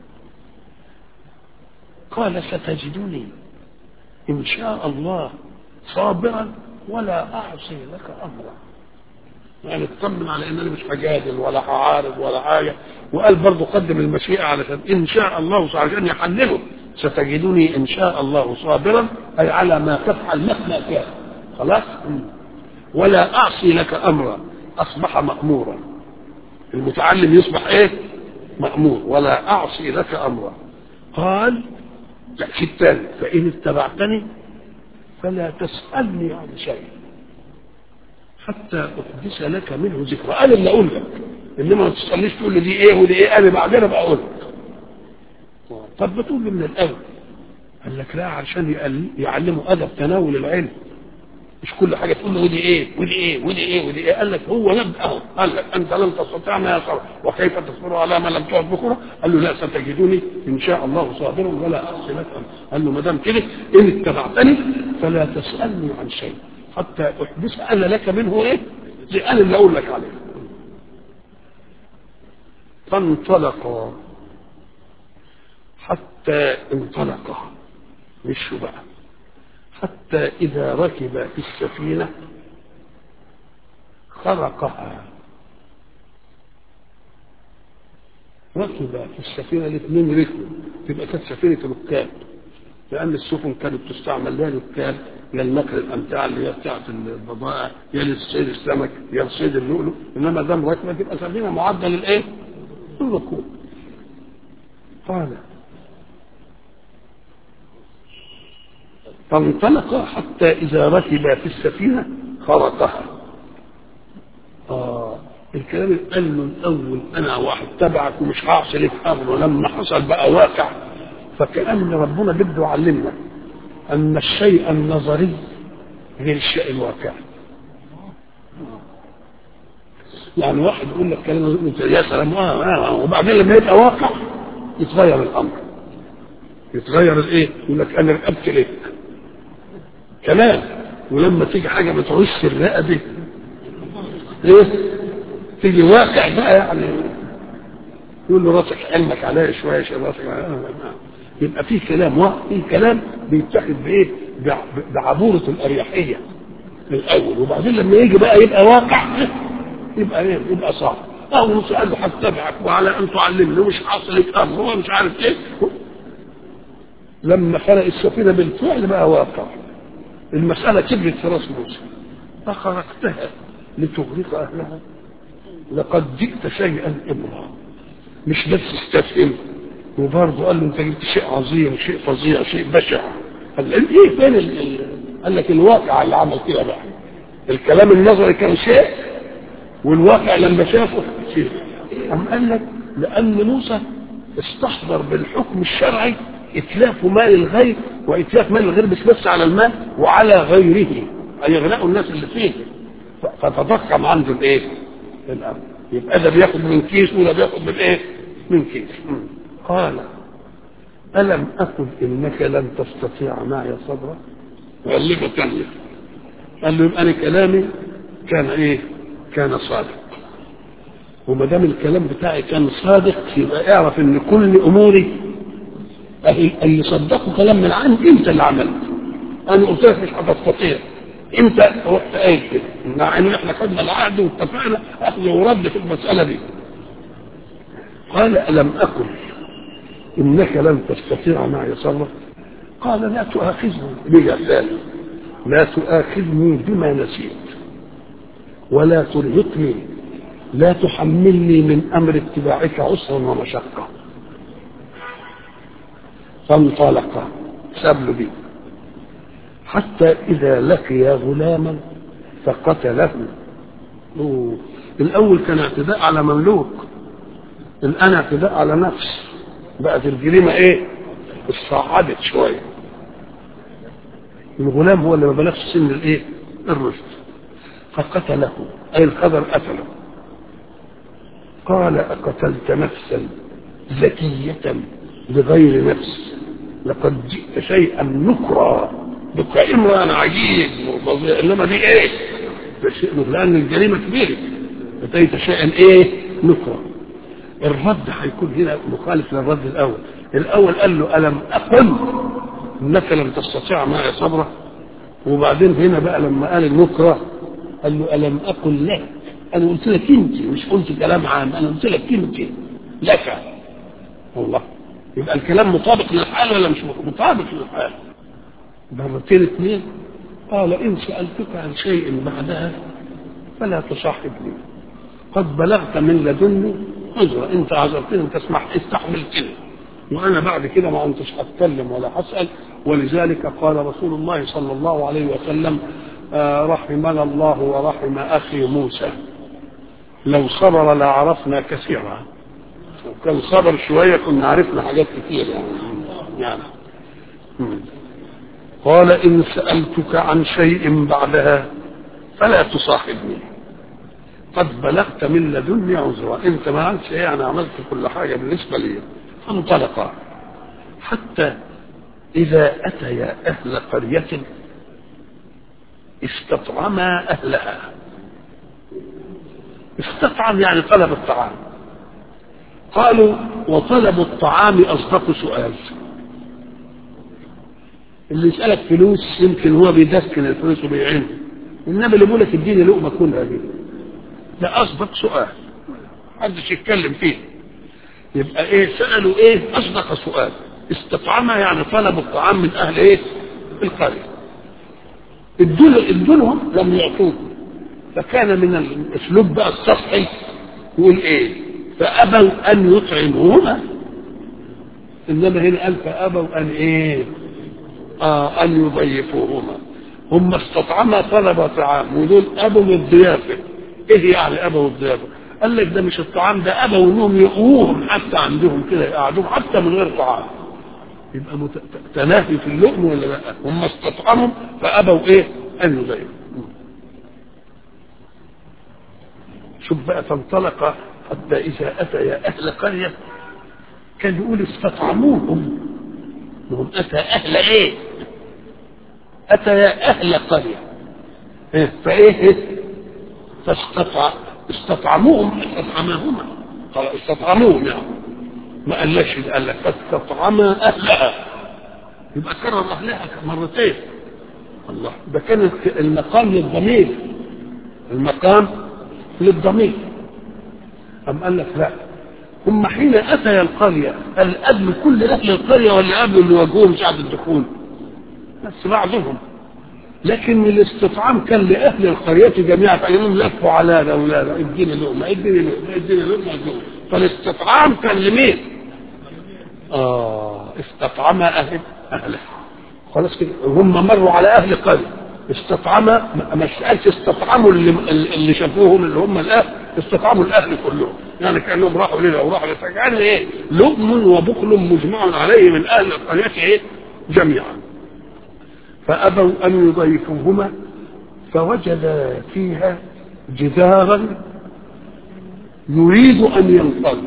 قال ستجدني ان شاء الله صابرا ولا اعصي لك امرا يعني اطمن على ان انا مش هجادل ولا هعارض ولا حاجه وقال برضه قدم المشيئه علشان ان شاء الله عشان يحلله ستجدني ان شاء الله صابرا اي على ما تفعل مهما كان خلاص ولا اعصي لك امرا اصبح مامورا المتعلم يصبح ايه مامور ولا اعصي لك امرا قال تاكيد ثاني فان اتبعتني فلا تسالني عن شيء حتى احدث لك منه ذكرى انا اللي اقول لك انما ما تسالنيش تقول لي دي ايه ودي ايه انا بعدين ابقى اقول لك طب بتقول لي من الاول قال لك لا عشان يعلموا ادب تناول العلم مش كل حاجه تقول له ودي ايه ودي ايه ودي ايه ودي ايه قال لك هو نبدا اهو قال لك انت لن تستطيع ما يصبر وكيف تصبر على ما لم تعد بكره قال له لا ستجدني ان شاء الله صابرا ولا اعصي لك قال له ما دام كده ان اتبعتني فلا تسالني عن شيء حتى احدث انا لك منه ايه زي انا اللي اقول لك عليه فانطلقا حتى انطلقا مشوا بقى حتى إذا ركب في السفينة خرقها ركب في السفينة الاثنين ركبوا تبقى كانت سفينة ركاب لأن السفن كانت تستعمل لا ركاب يا النقل الأمتعة اللي هي بتاعة البضائع يا للصيد السمك يا لصيد اللؤلؤ إنما دام ركبة تبقى سفينة معدة للإيه؟ للركوب قال فانطلق حتى إذا ركب في السفينة خرقها آه الكلام اللي قال له الأول أنا واحد تبعك ومش هعصي لك أمر ولما حصل بقى واقع فكأن ربنا بده يعلمنا أن الشيء النظري غير الشيء الواقعي يعني واحد يقول لك كلام يا سلام آه آه وبعدين لما يبقى واقع يتغير الأمر يتغير الايه؟ يقول لك انا رقبت لك كلام ولما تيجي حاجه بتعش الرقبه ايه تيجي واقع بقى يعني يقول له راسك علمك عليا شويه شويه راسك يبقى في كلام في كلام بيتاخد بايه بعبوره الاريحيه الاول وبعدين لما يجي بقى يبقى واقع يبقى ايه يبقى صعب او سؤال هتبعك وعلى ان تعلمني ومش حاصل لك امر هو مش عارف ايه لما خلق السفينه بالفعل بقى واقع المسألة كبرت في راس موسى فخرقتها لتغرق أهلها لقد جئت شيئا إمرا مش بس استفهم وبرضه قال له أنت جبت شيء عظيم شيء فظيع شيء بشع قال إيه فين ال... قال لك الواقع اللي عمل كده بقى الكلام النظري كان شيء والواقع لما شافه شيء أم قال لك لأن موسى استحضر بالحكم الشرعي اتلاف مال الغير واتلاف مال الغير مش بس على المال وعلى غيره ان يغرقوا الناس اللي فيه فتضخم عنده الايه؟ الامر يبقى ده بياخد من كيس ولا بياخد من ايه؟ من كيس قال الم اقل انك لن تستطيع معي صبرا؟ غلبه ثانيه قال له يبقى انا كلامي كان ايه؟ كان صادق وما دام الكلام بتاعي كان صادق يبقى اعرف ان كل اموري اللي صدقوا كلام من عندي انت اللي عملت انا قلت لك مش هتستطيع انت رحت قايل كده مع ان احنا خدنا العهد واتفقنا اخذ ورد في المساله دي قال الم اقل انك لن تستطيع معي صبرا قال لا تؤاخذني رجع ثاني لا تؤاخذني بما نسيت ولا ترهقني لا تحملني من امر اتباعك عسرا ومشقه فانطلقا ساب بي حتى اذا لقي غلاما فقتله أوه. الاول كان اعتداء على مملوك الان اعتداء على نفس بقت الجريمه ايه اتصاعدت شويه الغلام هو اللي ما بلغش سن الايه الرشد فقتله اي الخضر قتله قال اقتلت نفسا زكيه بغير نفس لقد جئت شيئا نكرا بقى امرا عجيب انما دي ايه ده شيء لان الجريمه كبيره اتيت شيئا ايه نكرا الرد هيكون هنا مخالف للرد الاول الاول قال له الم اقل انك لم تستطيع معي صبرا وبعدين هنا بقى لما قال النكره قال له الم اقل لك انا قلت لك انت مش قلت كلام عام انا قلت لك انت لك والله يبقى الكلام مطابق للحال ولا مش مطابق للحال مرتين اثنين قال ان سالتك عن شيء بعدها فلا تصاحبني قد بلغت من لدني عذرا انت عذرتني انت اسمح استحملتني وانا بعد كده ما كنتش هتكلم ولا هسال ولذلك قال رسول الله صلى الله عليه وسلم آه رحمنا الله ورحم اخي موسى لو صبر لعرفنا كثيرا كان صبر شويه كنا عرفنا حاجات كتير يعني يعني مم. قال ان سالتك عن شيء بعدها فلا تصاحبني قد بلغت من لدني عذرا انت ما عملتش ايه انا عملت كل حاجه بالنسبه لي فانطلقا حتى اذا اتيا اهل قريه استطعما اهلها استطعم يعني طلب الطعام قالوا وطلب الطعام اصدق سؤال اللي يسالك فلوس يمكن هو بيدكن الفلوس وبيعينه النبي اللي بيقول لك اديني لقمه كلها دي ده اصدق سؤال محدش يتكلم فيه يبقى ايه سالوا ايه اصدق سؤال استطعمها يعني طلبوا الطعام من اهل ايه القريه ادولهم لم يعطوهم فكان من الاسلوب بقى السطحي يقول ايه فابوا ان يطعموهما انما هنا قال فابوا ان ايه آه ان يضيفوهما هم استطعما طلب طعام ودول ابوا الضيافه ايه يعني ابوا الضيافه قال لك ده مش الطعام ده ابوا انهم يقوهم حتى عندهم كده يقعدوهم حتى من غير طعام يبقى مت... تنافي في اللقم ولا لا هم استطعموا فابوا ايه ان يضيفوا شوف بقى فانطلق حتى اذا اتيا اهل قريه كان يقول استطعموهم وهم اتى اهل ايه اتيا اهل قريه إيه؟ فايه إيه؟ فاستطع استطعموهم استطعماهما استطعموهم يعني ما قالش قال لك فاستطعما اهلها يبقى كرر اهلها مرتين الله ده كان المقام للضمير المقام للضمير أم قال لك لا هم حين أتي القرية هل قبل كل أهل القرية ولا قبل اللي واجهوهم ساعة الدخول بس بعضهم لكن الاستطعام كان لأهل القرية جميعا فإنهم لفوا على ده ولا لا اديني لقمة اديني لقمة اديني لقمة فالاستطعام كان لمين؟ آه استطعم أهل أهله خلاص كده هم مروا على أهل قرية استطعم مش قالش استطعموا اللي, اللي شافوهم اللي هم الاهل استطعموا الاهل كلهم يعني كانهم راحوا ليله وراحوا ليله كان ايه لؤم وبخل مجمع عليه من اهل القريه ايه جميعا فابوا ان يضيفوهما فوجد فيها جدارا يريد ان ينقض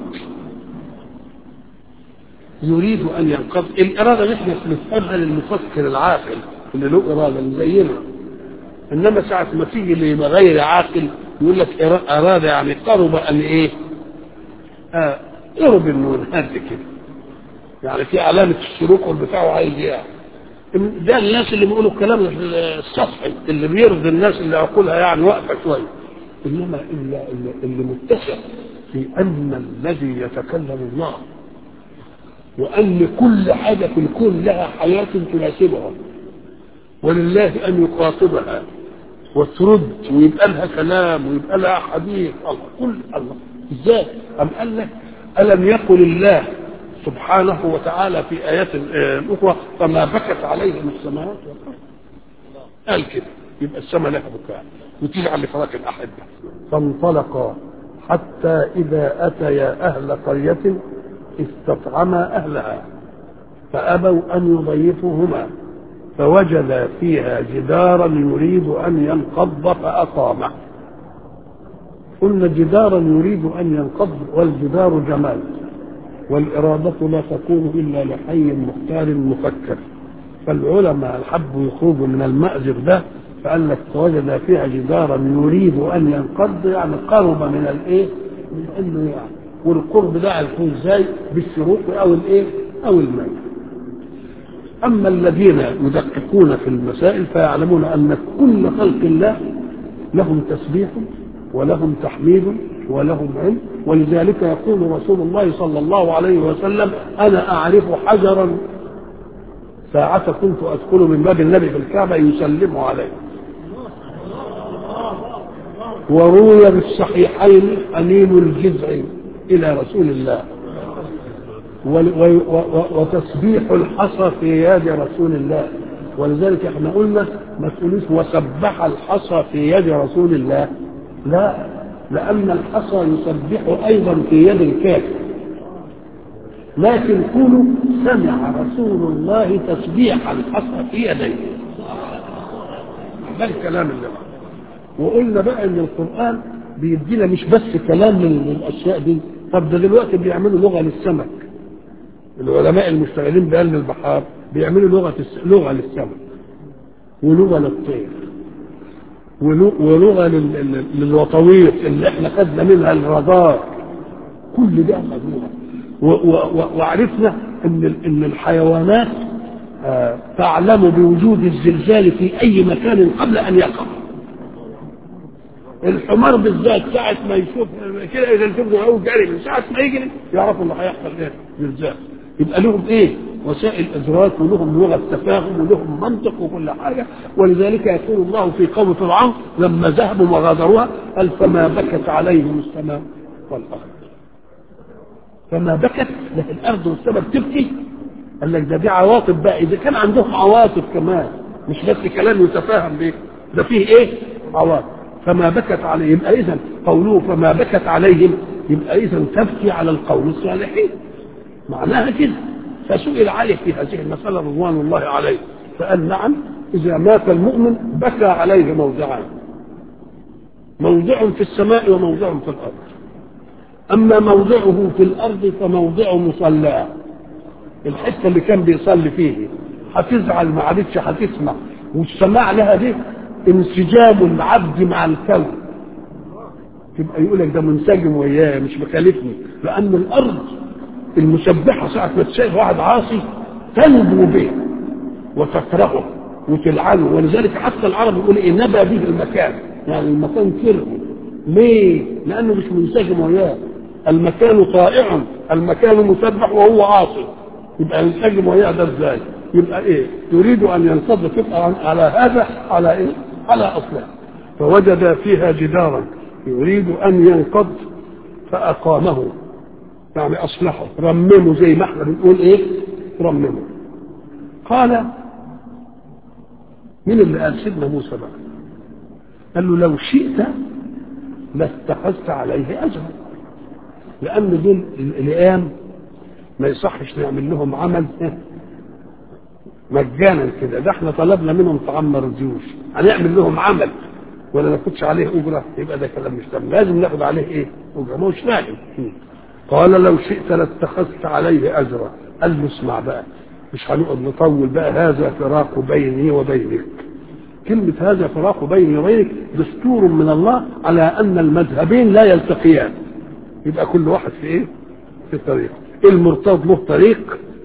يريد ان ينقض الاراده اللي احنا بنفهمها للمفكر العاقل اللي له اراده اللي زينا انما ساعه ما تيجي اللي يبقى غير عاقل يقول لك اراد يعني قرب ان ايه؟ آه قرب انه ينهد كده يعني في علامه السلوك بتاعه عايز يعني ده الناس اللي بيقولوا الكلام السطحي اللي بيرضي الناس اللي عقولها يعني واقفه شويه انما اللي, اللي متسع في ان الذي يتكلم الله وان كل حاجه في الكون لها حياه تناسبها ولله ان يخاطبها وترد ويبقى لها كلام ويبقى لها حديث الله كل الله ازاي؟ أم قال لك ألم يقل الله سبحانه وتعالى في آيات أخرى فما بكت عليهم السماوات والأرض قال كده يبقى السماء لها بكاء وتجعل لفراق الأحبة فانطلقا حتى إذا أتيا أهل قرية استطعما أهلها فأبوا أن يضيفوهما فوجد فيها جدارا يريد أن ينقض فأقامه قلنا جدارا يريد أن ينقض والجدار جمال والإرادة لا تكون إلا لحي مختار مفكر فالعلماء حبوا يخرجوا من المأزق ده فقال لك وجد فيها جدارا يريد أن ينقض يعني قرب من الإيه؟ من إنه يعني والقرب ده هيكون ازاي؟ بالشروط أو الإيه؟ أو المال أما الذين يدققون في المسائل فيعلمون أن كل خلق الله لهم تسبيح ولهم تحميد ولهم علم ولذلك يقول رسول الله صلى الله عليه وسلم انا اعرف حجرا ساعة كنت ادخل من باب النبي في الكعبة يسلم عليه وروي بالصحيحين انين الجذع الى رسول الله وتسبيح الحصى في يد رسول الله ولذلك احنا قلنا ما تقولوش وسبح الحصى في يد رسول الله لا لأن الحصى يسبح أيضا في يد الكافر لكن قولوا سمع رسول الله تسبيح الحصى في يديه ده الكلام اللي بقى. وقلنا بقى ان القرآن بيدينا مش بس كلام من الأشياء دي طب ده دلوقتي بيعملوا لغة للسمك العلماء المشتغلين بعلم البحار بيعملوا لغة لغة للسمك ولغة للطير ولغه للوطويط اللي احنا خدنا منها الرادار كل ده خدوها وعرفنا ان ان الحيوانات آه تعلم بوجود الزلزال في اي مكان قبل ان يقع الحمار بالذات ساعة ما يشوف كده إذا يشوف هو جري من ساعة ما يجري يعرفوا إنه هيحصل إيه زلزال يبقى لهم إيه وسائل ادراك ولهم لغه تفاهم ولهم منطق وكل حاجه ولذلك يقول الله في قوم فرعون لما ذهبوا وغادروها قال فما بكت عليهم السماء والارض فما بكت لا الارض والسماء بتبكي قال لك ده دي عواطف بقى اذا كان عندهم عواطف كمان مش بس كلام يتفاهم به ده فيه ايه عواطف فما بكت عليهم يبقى اذا قوله فما بكت عليهم يبقى اذا تبكي على القوم الصالحين معناها كده فسئل عليه في هذه المسألة رضوان الله عليه فقال نعم إذا مات المؤمن بكى عليه موضعان موضع في السماء وموضع في الأرض أما موضعه في الأرض فموضع مصلاه الحتة اللي كان بيصلي فيه هتزعل ما عادتش هتسمع والسماع لها دي انسجام العبد مع الكون تبقى يقول لك ده منسجم وياه مش مخالفني لأن الأرض المسبحة ساعة ما تشايف واحد عاصي تنبو به وتكرهه وتلعنه ولذلك حتى العرب يقول ايه نبى به المكان يعني المكان كره ليه؟ لأنه مش منسجم وياه المكان طائع المكان مسبح وهو عاصي يبقى ينسجم وياه ده ازاي؟ يبقى ايه؟ يريد ان ينصب تبقى على هذا على ايه؟ على اصله فوجد فيها جدارا يريد ان ينقض فاقامه يعني اصلحه رممه زي ما احنا بنقول ايه رممه قال مين اللي قال سيدنا موسى بقى قال له لو شئت لاتخذت عليه اجرا لان دول الايام ما يصحش نعمل لهم عمل مجانا كده ده احنا طلبنا منهم طعام ما رضيوش هنعمل لهم عمل ولا ناخدش عليه اجره يبقى ده كلام مش تمام لازم ناخد عليه ايه اجره ما هوش فاهم قال لو شئت لاتخذت عليه اجرا قال له اسمع بقى مش هنقعد نطول بقى هذا فراق بيني وبينك كلمة هذا فراق بيني وبينك دستور من الله على أن المذهبين لا يلتقيان يبقى كل واحد في إيه؟ في طريق المرتض له طريق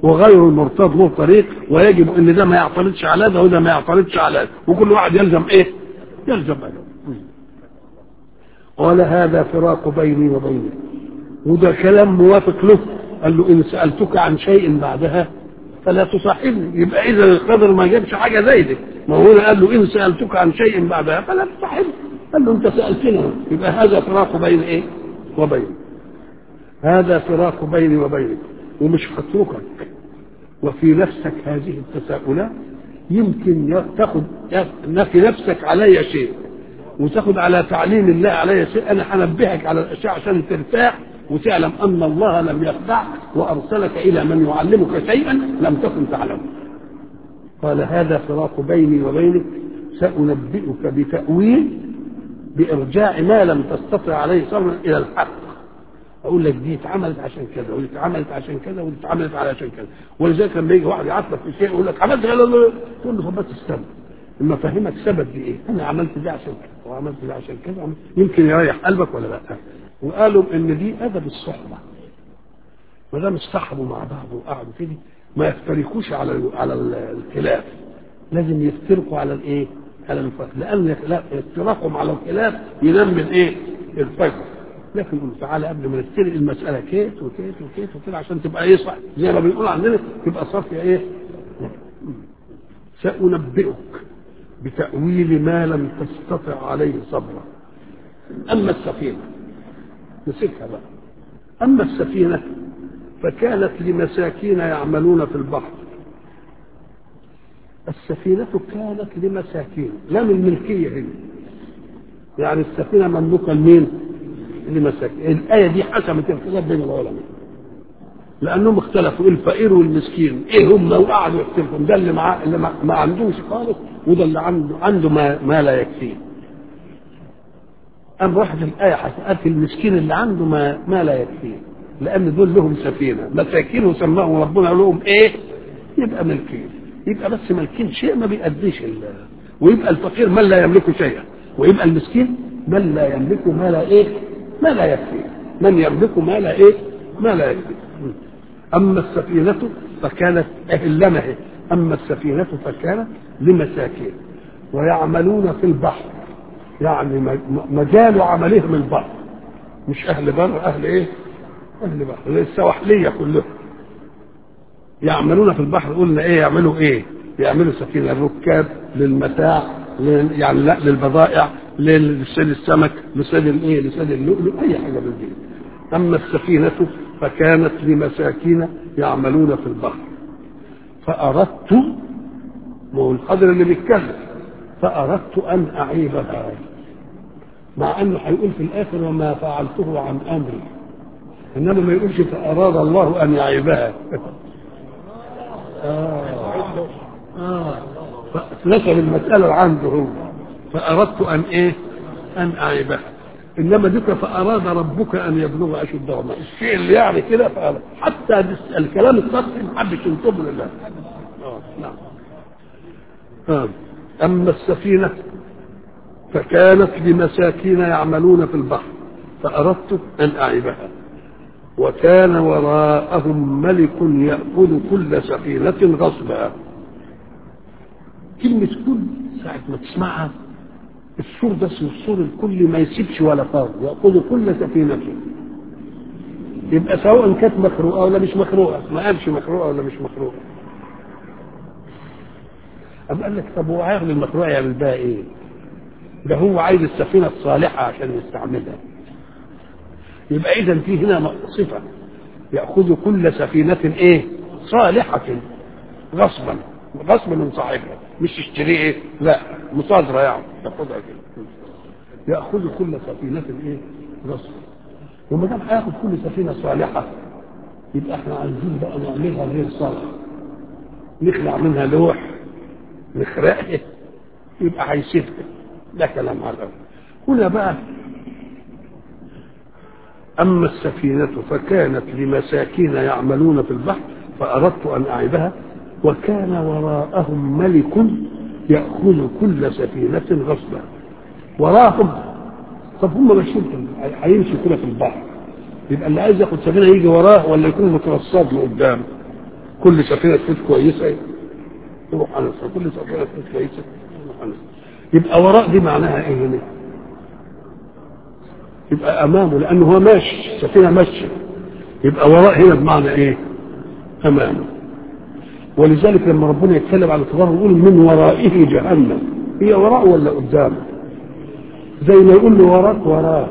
وغير المرتاد له طريق ويجب ان ده ما يعترضش على ده وده ما يعترضش على ده وكل واحد يلزم ايه؟ يلزم اجله قال هذا فراق بيني وبينك وده كلام موافق له قال له ان سالتك عن شيء بعدها فلا تصاحبني يبقى اذا الخضر ما جابش حاجه زي دي ما هو هنا قال له ان سالتك عن شيء بعدها فلا تصاحبني قال له انت سالتني يبقى هذا فراق بين ايه وبينك هذا فراق بيني وبينك ومش هتركك وفي نفسك هذه التساؤلات يمكن تاخد في نفسك علي شيء وتاخد على تعليم الله علي شيء انا هنبهك على الاشياء عشان ترتاح وتعلم ان الله لم يخدعك وارسلك الى من يعلمك شيئا لم تكن تعلمه قال هذا فراق بيني وبينك سانبئك بتاويل بارجاع ما لم تستطع عليه صبرا الى الحق اقول لك دي اتعملت عشان كذا ودي اتعملت عشان كذا ودي اتعملت علشان كذا ولذلك لما يجي واحد يعطلك في شيء يقول لك عملت كذا تقول له طب بس استنى اما افهمك سبب دي ايه انا عملت دي عشان كذا وعملت دي عشان كذا يمكن يريح قلبك ولا لا وقالوا ان دي ادب الصحبه ما دام اصطحبوا مع بعض وقعدوا كده ما يفترقوش على على الخلاف لازم يفترقوا على الايه؟ على الفرق لان افتراقهم على الخلاف ينمي الايه؟ الفجر لكن قلت تعالى قبل ما نستلق المساله كيت وكيت وكيت وكده عشان تبقى ايه صح زي ما بنقول عندنا تبقى صافيه ايه؟ سأنبئك بتأويل ما لم تستطع عليه صبرا أما السفينة نسيتها بقى أما السفينة فكانت لمساكين يعملون في البحر السفينة كانت لمساكين لا من ملكية هنا يعني السفينة مملوكة لمين؟ لمساكين الآية دي حسمت الخلاف بين العلماء لأنهم اختلفوا الفقير والمسكين إيه هم وقعدوا يختلفوا ده اللي معاه اللي ما, ما عندوش خالص وده اللي عنده عنده ما, ما لا يكفيه أم راحت الآية حسأت المسكين اللي عنده ما, ما لا يكفيه لأن دول لهم سفينة مساكين وسماهم ربنا لهم إيه؟ يبقى ملكين يبقى بس ملكين شيء ما بيأديش ويبقى الفقير من لا يملك شيئا ويبقى المسكين من لا يملك ما لا إيه؟ ما لا يكفيه من يملك ما لا إيه؟ ما لا يكفيه أما السفينة فكانت أهلنا هي أما السفينة فكانت لمساكين ويعملون في البحر يعني مجال عملهم البحر مش أهل بر أهل إيه؟ أهل بحر السواحلية كلهم يعملون في البحر قلنا إيه يعملوا إيه؟ يعملوا سفينة الركاب للمتاع يعني لا للبضائع لصيد السمك لصيد الايه لصيد اللؤلؤ اي حاجه من دي اما السفينه فكانت لمساكين يعملون في البحر فأردت ما هو القدر اللي بيتكلم فأردت أن أعيبها مع أنه هيقول في الآخر وما فعلته عن أمري إنما ما يقولش فأراد الله أن يعيبها آه آه فنسب المسألة عنده هو فأردت أن إيه أن أعيبها انما ذكر فاراد ربك ان يبلغ اشدهما الشيء اللي يعني كده فأراد. حتى الكلام السطحي ما حدش ينتبه لله آه. نعم آه. اما السفينه فكانت لمساكين يعملون في البحر فاردت ان اعيبها وكان وراءهم ملك ياخذ كل سفينه غصبا كلمه كل ساعه ما تسمعها السور ده السور الكلي ما يسيبش ولا فار ياخذ كل سفينه يبقى سواء كانت مخروقه ولا مش مخروقه ما قالش مخروقه ولا مش مخروقه أم قال لك طب هو هياخد المخروقه يعمل بها ايه؟ ده هو عايز السفينه الصالحه عشان يستعملها يبقى اذا في هنا صفه ياخذ كل سفينه ايه؟ صالحه غصبا غصبا من صاحبها مش يشتريه ايه لا مصادرة يعني ياخذها كده ياخذ كل سفينة ايه غصب وما دام هياخد كل سفينة صالحة يبقى احنا عايزين بقى نعملها غير صالحة نخلع منها لوح نخرقها يبقى هيسيبها ده كلام على الأول هنا بقى أما السفينة فكانت لمساكين يعملون في البحر فأردت أن أعيبها وكان وراءهم ملك يأخذ كل سفينة غصبا وراهم طب هم ماشيين هيمشوا كده في البحر يبقى اللي عايز ياخد سفينة يجي وراه ولا يكون مترصد له قدام كل سفينه تفوت كويسه تروح على نفسها كل سفينه تفوت كويسه تروح على نفسها يبقى وراء دي معناها ايه هنا؟ يبقى امامه لانه هو ماشي السفينه ماشيه يبقى وراء هنا بمعنى ايه؟ امامه ولذلك لما ربنا يتكلم على الكفار يقول من ورائه جهنم هي وراء ولا قدامه؟ زي ما يقول له وراك وراك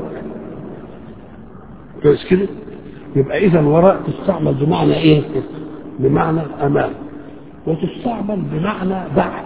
كويس كده؟ يبقى اذا وراء تستعمل بمعنى ايه؟ بمعنى امام وتستعمل بمعنى بعد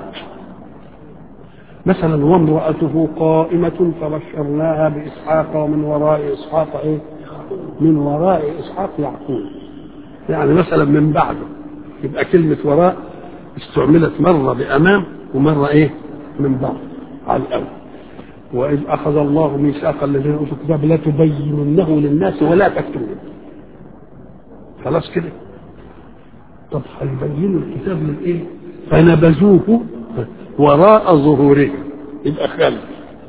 مثلا وامرأته قائمة فبشرناها بإسحاق ومن وراء إسحاق إيه؟ من وراء إسحاق يعقوب يعني مثلا من بعده يبقى كلمة وراء استعملت مرة بأمام ومرة إيه؟ من بعد على الأول وإذ أخذ الله ميثاق الذين أوتوا الكتاب لا تبيننه للناس ولا تكتمونه خلاص كده طب هيبينوا الكتاب للإيه؟ فنبذوه وراء ظهورهم يبقى خلف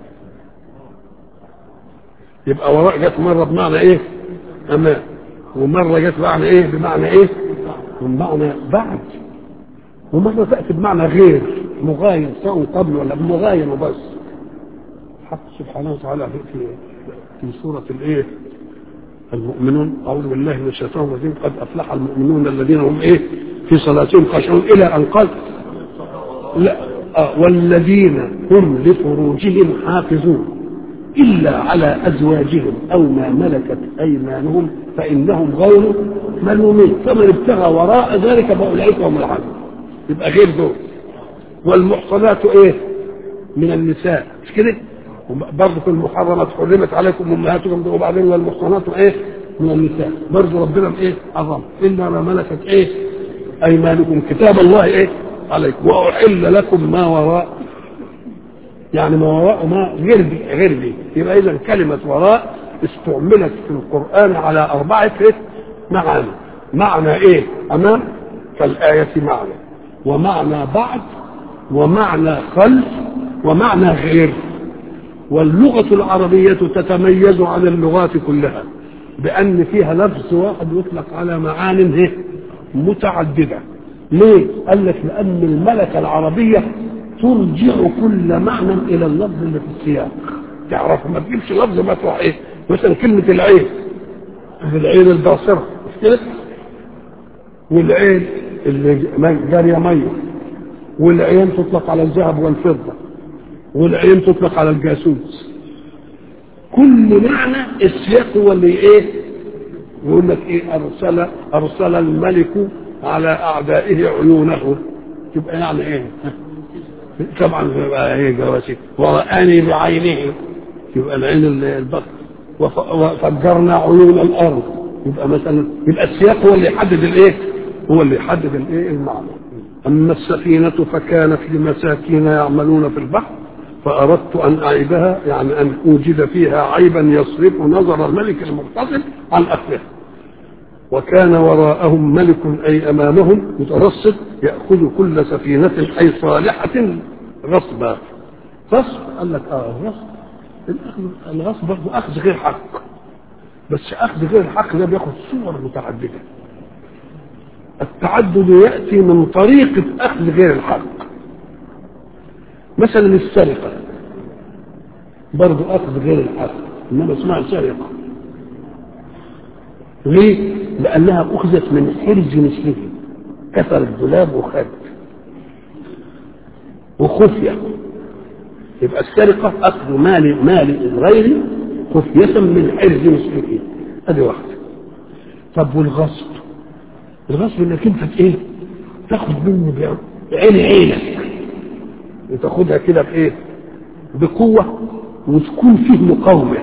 يبقى وراء جت مرة بمعنى ايه امام ومرة جت بمعنى ايه بمعنى ايه بمعنى بعد ومرة تأتي بمعنى غير مغاير سواء قبل ولا مغاير وبس حق سبحانه وتعالى في في, في سورة الايه المؤمنون أعوذ بالله من الشيطان الرجيم قد أفلح المؤمنون الذين هم إيه في صلاتهم خاشعون إلى أن قال لا آه والذين هم لفروجهم حافظون إلا على أزواجهم أو ما ملكت أيمانهم فإنهم غير ملومين فمن ابتغى وراء ذلك فأولئك هم العادون يبقى غير دول والمحصنات إيه من النساء مش كده برضه في المحرمات حرمت عليكم امهاتكم وبعدين والمحصنات ايه من النساء برضه ربنا ايه عظم الا ما ملكت ايه ايمانكم كتاب الله ايه عليكم واحل لكم ما وراء يعني ما وراء ما غير دي غير دي يبقى اذا كلمه وراء استعملت في القران على اربعه إيه؟ معاني معنى ايه امام كالايه معنى ومعنى بعد ومعنى خلف ومعنى غير واللغة العربية تتميز عن اللغات كلها بأن فيها لفظ واحد يطلق على معان متعددة ليه؟ قال لك لأن الملكة العربية ترجع كل معنى إلى اللفظ اللي في السياق تعرف ما تجيبش لفظ ما تروح إيه مثلا كلمة العين العين الباصرة مش كده؟ والعين اللي جارية مية والعين تطلق على الذهب والفضة والعين تطلق على الجاسوس كل معنى السياق هو اللي ايه يقول لك ايه ارسل ارسل الملك على اعدائه عيونه تبقى يعني ايه طبعا يبقى ايه جواسيس ورآني بعينه يبقى العين البصر وفجرنا عيون الارض يبقى مثلا يبقى السياق هو اللي يحدد الايه هو اللي يحدد الايه المعنى اما السفينه فكانت لمساكين يعملون في البحر فأردت أن أعيبها يعني أن أوجد فيها عيبا يصرف نظر الملك المقتصد عن أهلها وكان وراءهم ملك أي أمامهم مترصد يأخذ كل سفينة أي صالحة غصبا غصب قال لك آه غصب الغصب برضه أخذ غير حق بس أخذ غير حق ده بياخد صور متعددة التعدد يأتي من طريقة أخذ غير الحق مثلا السرقة برضو أخذ غير الحق إنما اسمها سرقة ليه؟ لأنها أخذت من حرز مثله كسر الدولاب وخد وخفية يبقى السرقة أخذ مال مال غيري خفية من حرز مثله هذه واحدة طب والغصب الغصب انك انت ايه تاخد منه بعين عينك وتاخدها كده بايه بقوة وتكون فيه مقاومة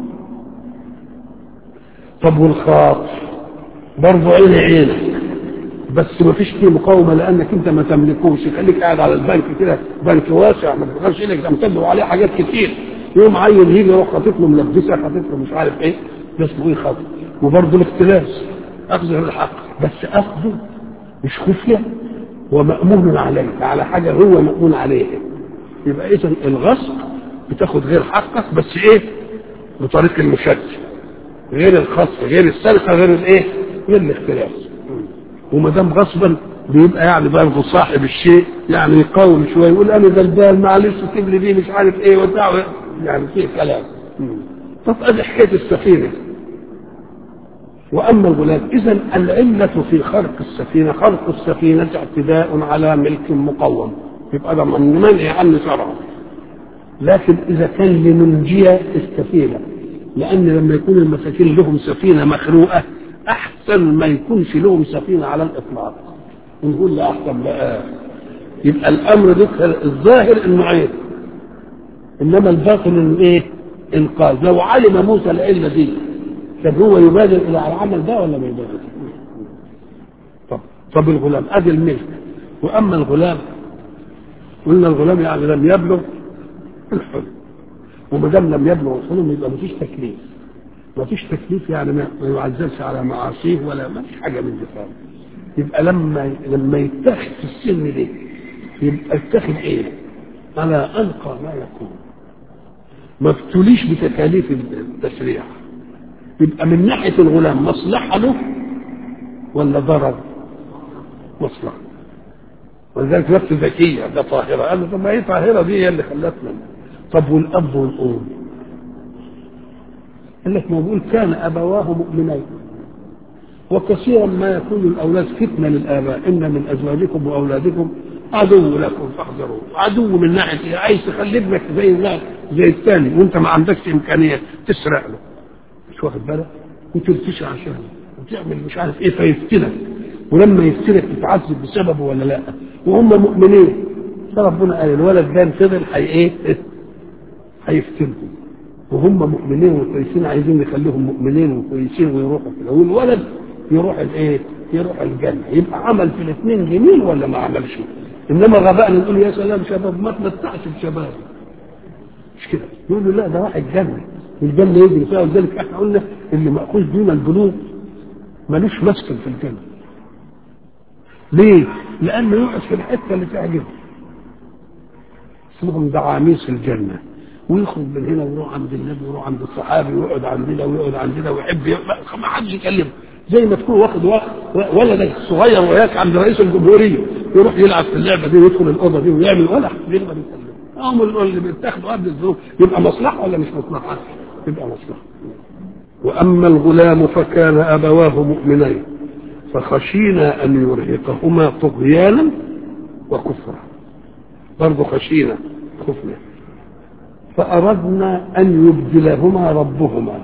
طب والخاطر برضه عين عينك بس ما فيش فيه مقاومة لأنك أنت ما تملكوش خليك قاعد على البنك كده بنك واسع ما تقدرش إنك تمتد عليه حاجات كتير يوم عيل يجي يروح خاطف له ملبسة خاطف له مش عارف إيه ده اسمه إيه خاطر وبرضه الاختلاس أخذ الحق بس أخذه مش خفية ومأمون عليه على حاجة هو مأمون عليها يبقى إذا الغصب بتاخد غير حقك بس إيه بطريق المشد غير الخصم غير السرقة غير الإيه غير الاختلاس وما دام غصبا بيبقى يعني برضه صاحب الشيء يعني يقاوم شويه يقول انا غلبان معلش سيب لي دي مش عارف ايه وبتاع يعني في كلام طب ادي حكايه السفينه واما الغلام اذا العله في خلق السفينه خلق السفينه اعتداء على ملك مقوم يبقى ده من منع عنه شرعا لكن اذا كان لننجي السفينه لان لما يكون المساكين لهم سفينه مخلوقه احسن ما يكونش لهم سفينه على الاطلاق ونقول لا احسن بقى يبقى الامر ده الظاهر انه عيب انما الباطن انه ايه انقاذ لو علم موسى العلة دي كان هو يبادر الى العمل ده ولا ما يبادر طب طب الغلام ادي الملك واما الغلام قلنا الغلام يعني لم يبلغ الحلم وما دام لم يبلغ الحلم يبقى مفيش تكليف مفيش تكليف يعني ما يعذبش على معاصيه ولا ما فيش حاجه من دي خالص يبقى لما لما يتخذ في السن دي يبقى يتخذ ايه؟ على انقى ما يكون ما ابتليش بتكاليف التشريع يبقى من ناحيه الغلام مصلحه له ولا ضرر؟ مصلحه ولذلك نفسه ذكيه ده طاهره قال له طب ما هي طاهره دي هي اللي خلتنا طب والاب والام قال لك ما بيقول كان ابواه مؤمنين وكثيرا ما يكون الاولاد فتنه للاباء ان من ازواجكم واولادكم عدو لكم فاحذروه عدو من ناحيه ايه عايز تخلي ابنك زي الناس زي الثاني وانت ما عندكش امكانيه تسرق له مش واخد بالك وتلتش عشانه وتعمل مش عارف ايه فيفتنك ولما يفتنك تتعذب بسببه ولا لا وهم مؤمنين فربنا قال الولد ده فضل حي ايه هيفتنهم وهم مؤمنين وكويسين عايزين نخليهم مؤمنين وكويسين ويروحوا كده والولد يروح الايه؟ يروح الجنه يبقى عمل في الاثنين جميل ولا ما عملش؟ انما غباء نقول يا سلام شباب ما تمتعش بشباب مش كده يقول له لا ده راح الجنه الجنه يجري فيها ولذلك احنا قلنا اللي ماخوذ دون البلوغ ملوش مسكن في الجنه ليه؟ لانه يقعد في الحته اللي تعجبه اسمهم دعاميس الجنه ويخرج من هنا ويروح عند النبي ويروح عند الصحابي ويقعد عندنا ويقعد عندنا ويحب ما حدش يكلمه زي ما تكون واخد ولدك الصغير وياك عند رئيس الجمهوريه يروح يلعب في اللعبه دي ويدخل الاوضه دي ويعمل ولا حد يقدر يكلمه هم اللي بيتاخدوا قبل الظروف يبقى مصلحه ولا مش مصلحه؟ يبقى مصلحه واما الغلام فكان ابواه مؤمنين فخشينا ان يرهقهما طغيانا وكفرا برضه خشينا خفنا فأردنا أن يبدلهما ربهما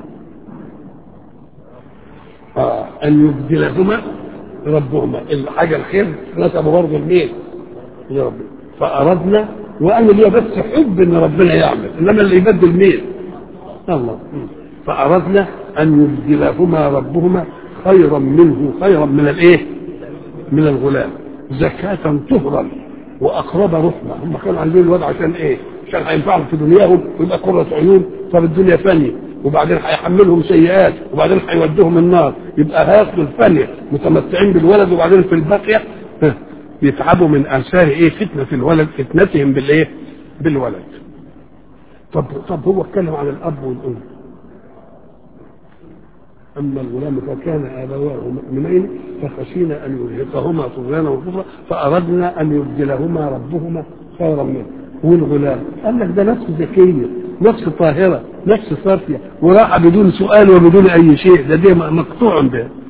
آه أن يبدلهما ربهما الحاجة الخير نسبه برضه لمين؟ يا رب فأردنا وأنا ليا بس حب إن ربنا يعمل إنما اللي يبدل مين؟ الله فأردنا أن يبدلهما ربهما خيرا منه خيرا من الإيه؟ من الغلام زكاة طهرا وأقرب رحمة هم كانوا عاملين الوضع عشان إيه؟ عشان هينفعهم في دنياهم ويبقى قرة عيون طب الدنيا فانية وبعدين هيحملهم سيئات وبعدين هيودوهم النار يبقى هياخدوا الفانية متمتعين بالولد وبعدين في الباقية يتعبوا من آثار ايه فتنة الولد فتنتهم بالايه؟ بالولد. طب طب هو اتكلم عن الأب والأم. أما الغلام فكان أبواه مؤمنين فخشينا أن يرهقهما طغيانا وكفرا فأردنا أن يبدلهما ربهما خيرا منه. والغلام قال لك ده نفس ذكية نفس طاهرة نفس صافية وراحة بدون سؤال وبدون أي شيء ده دي مقطوع به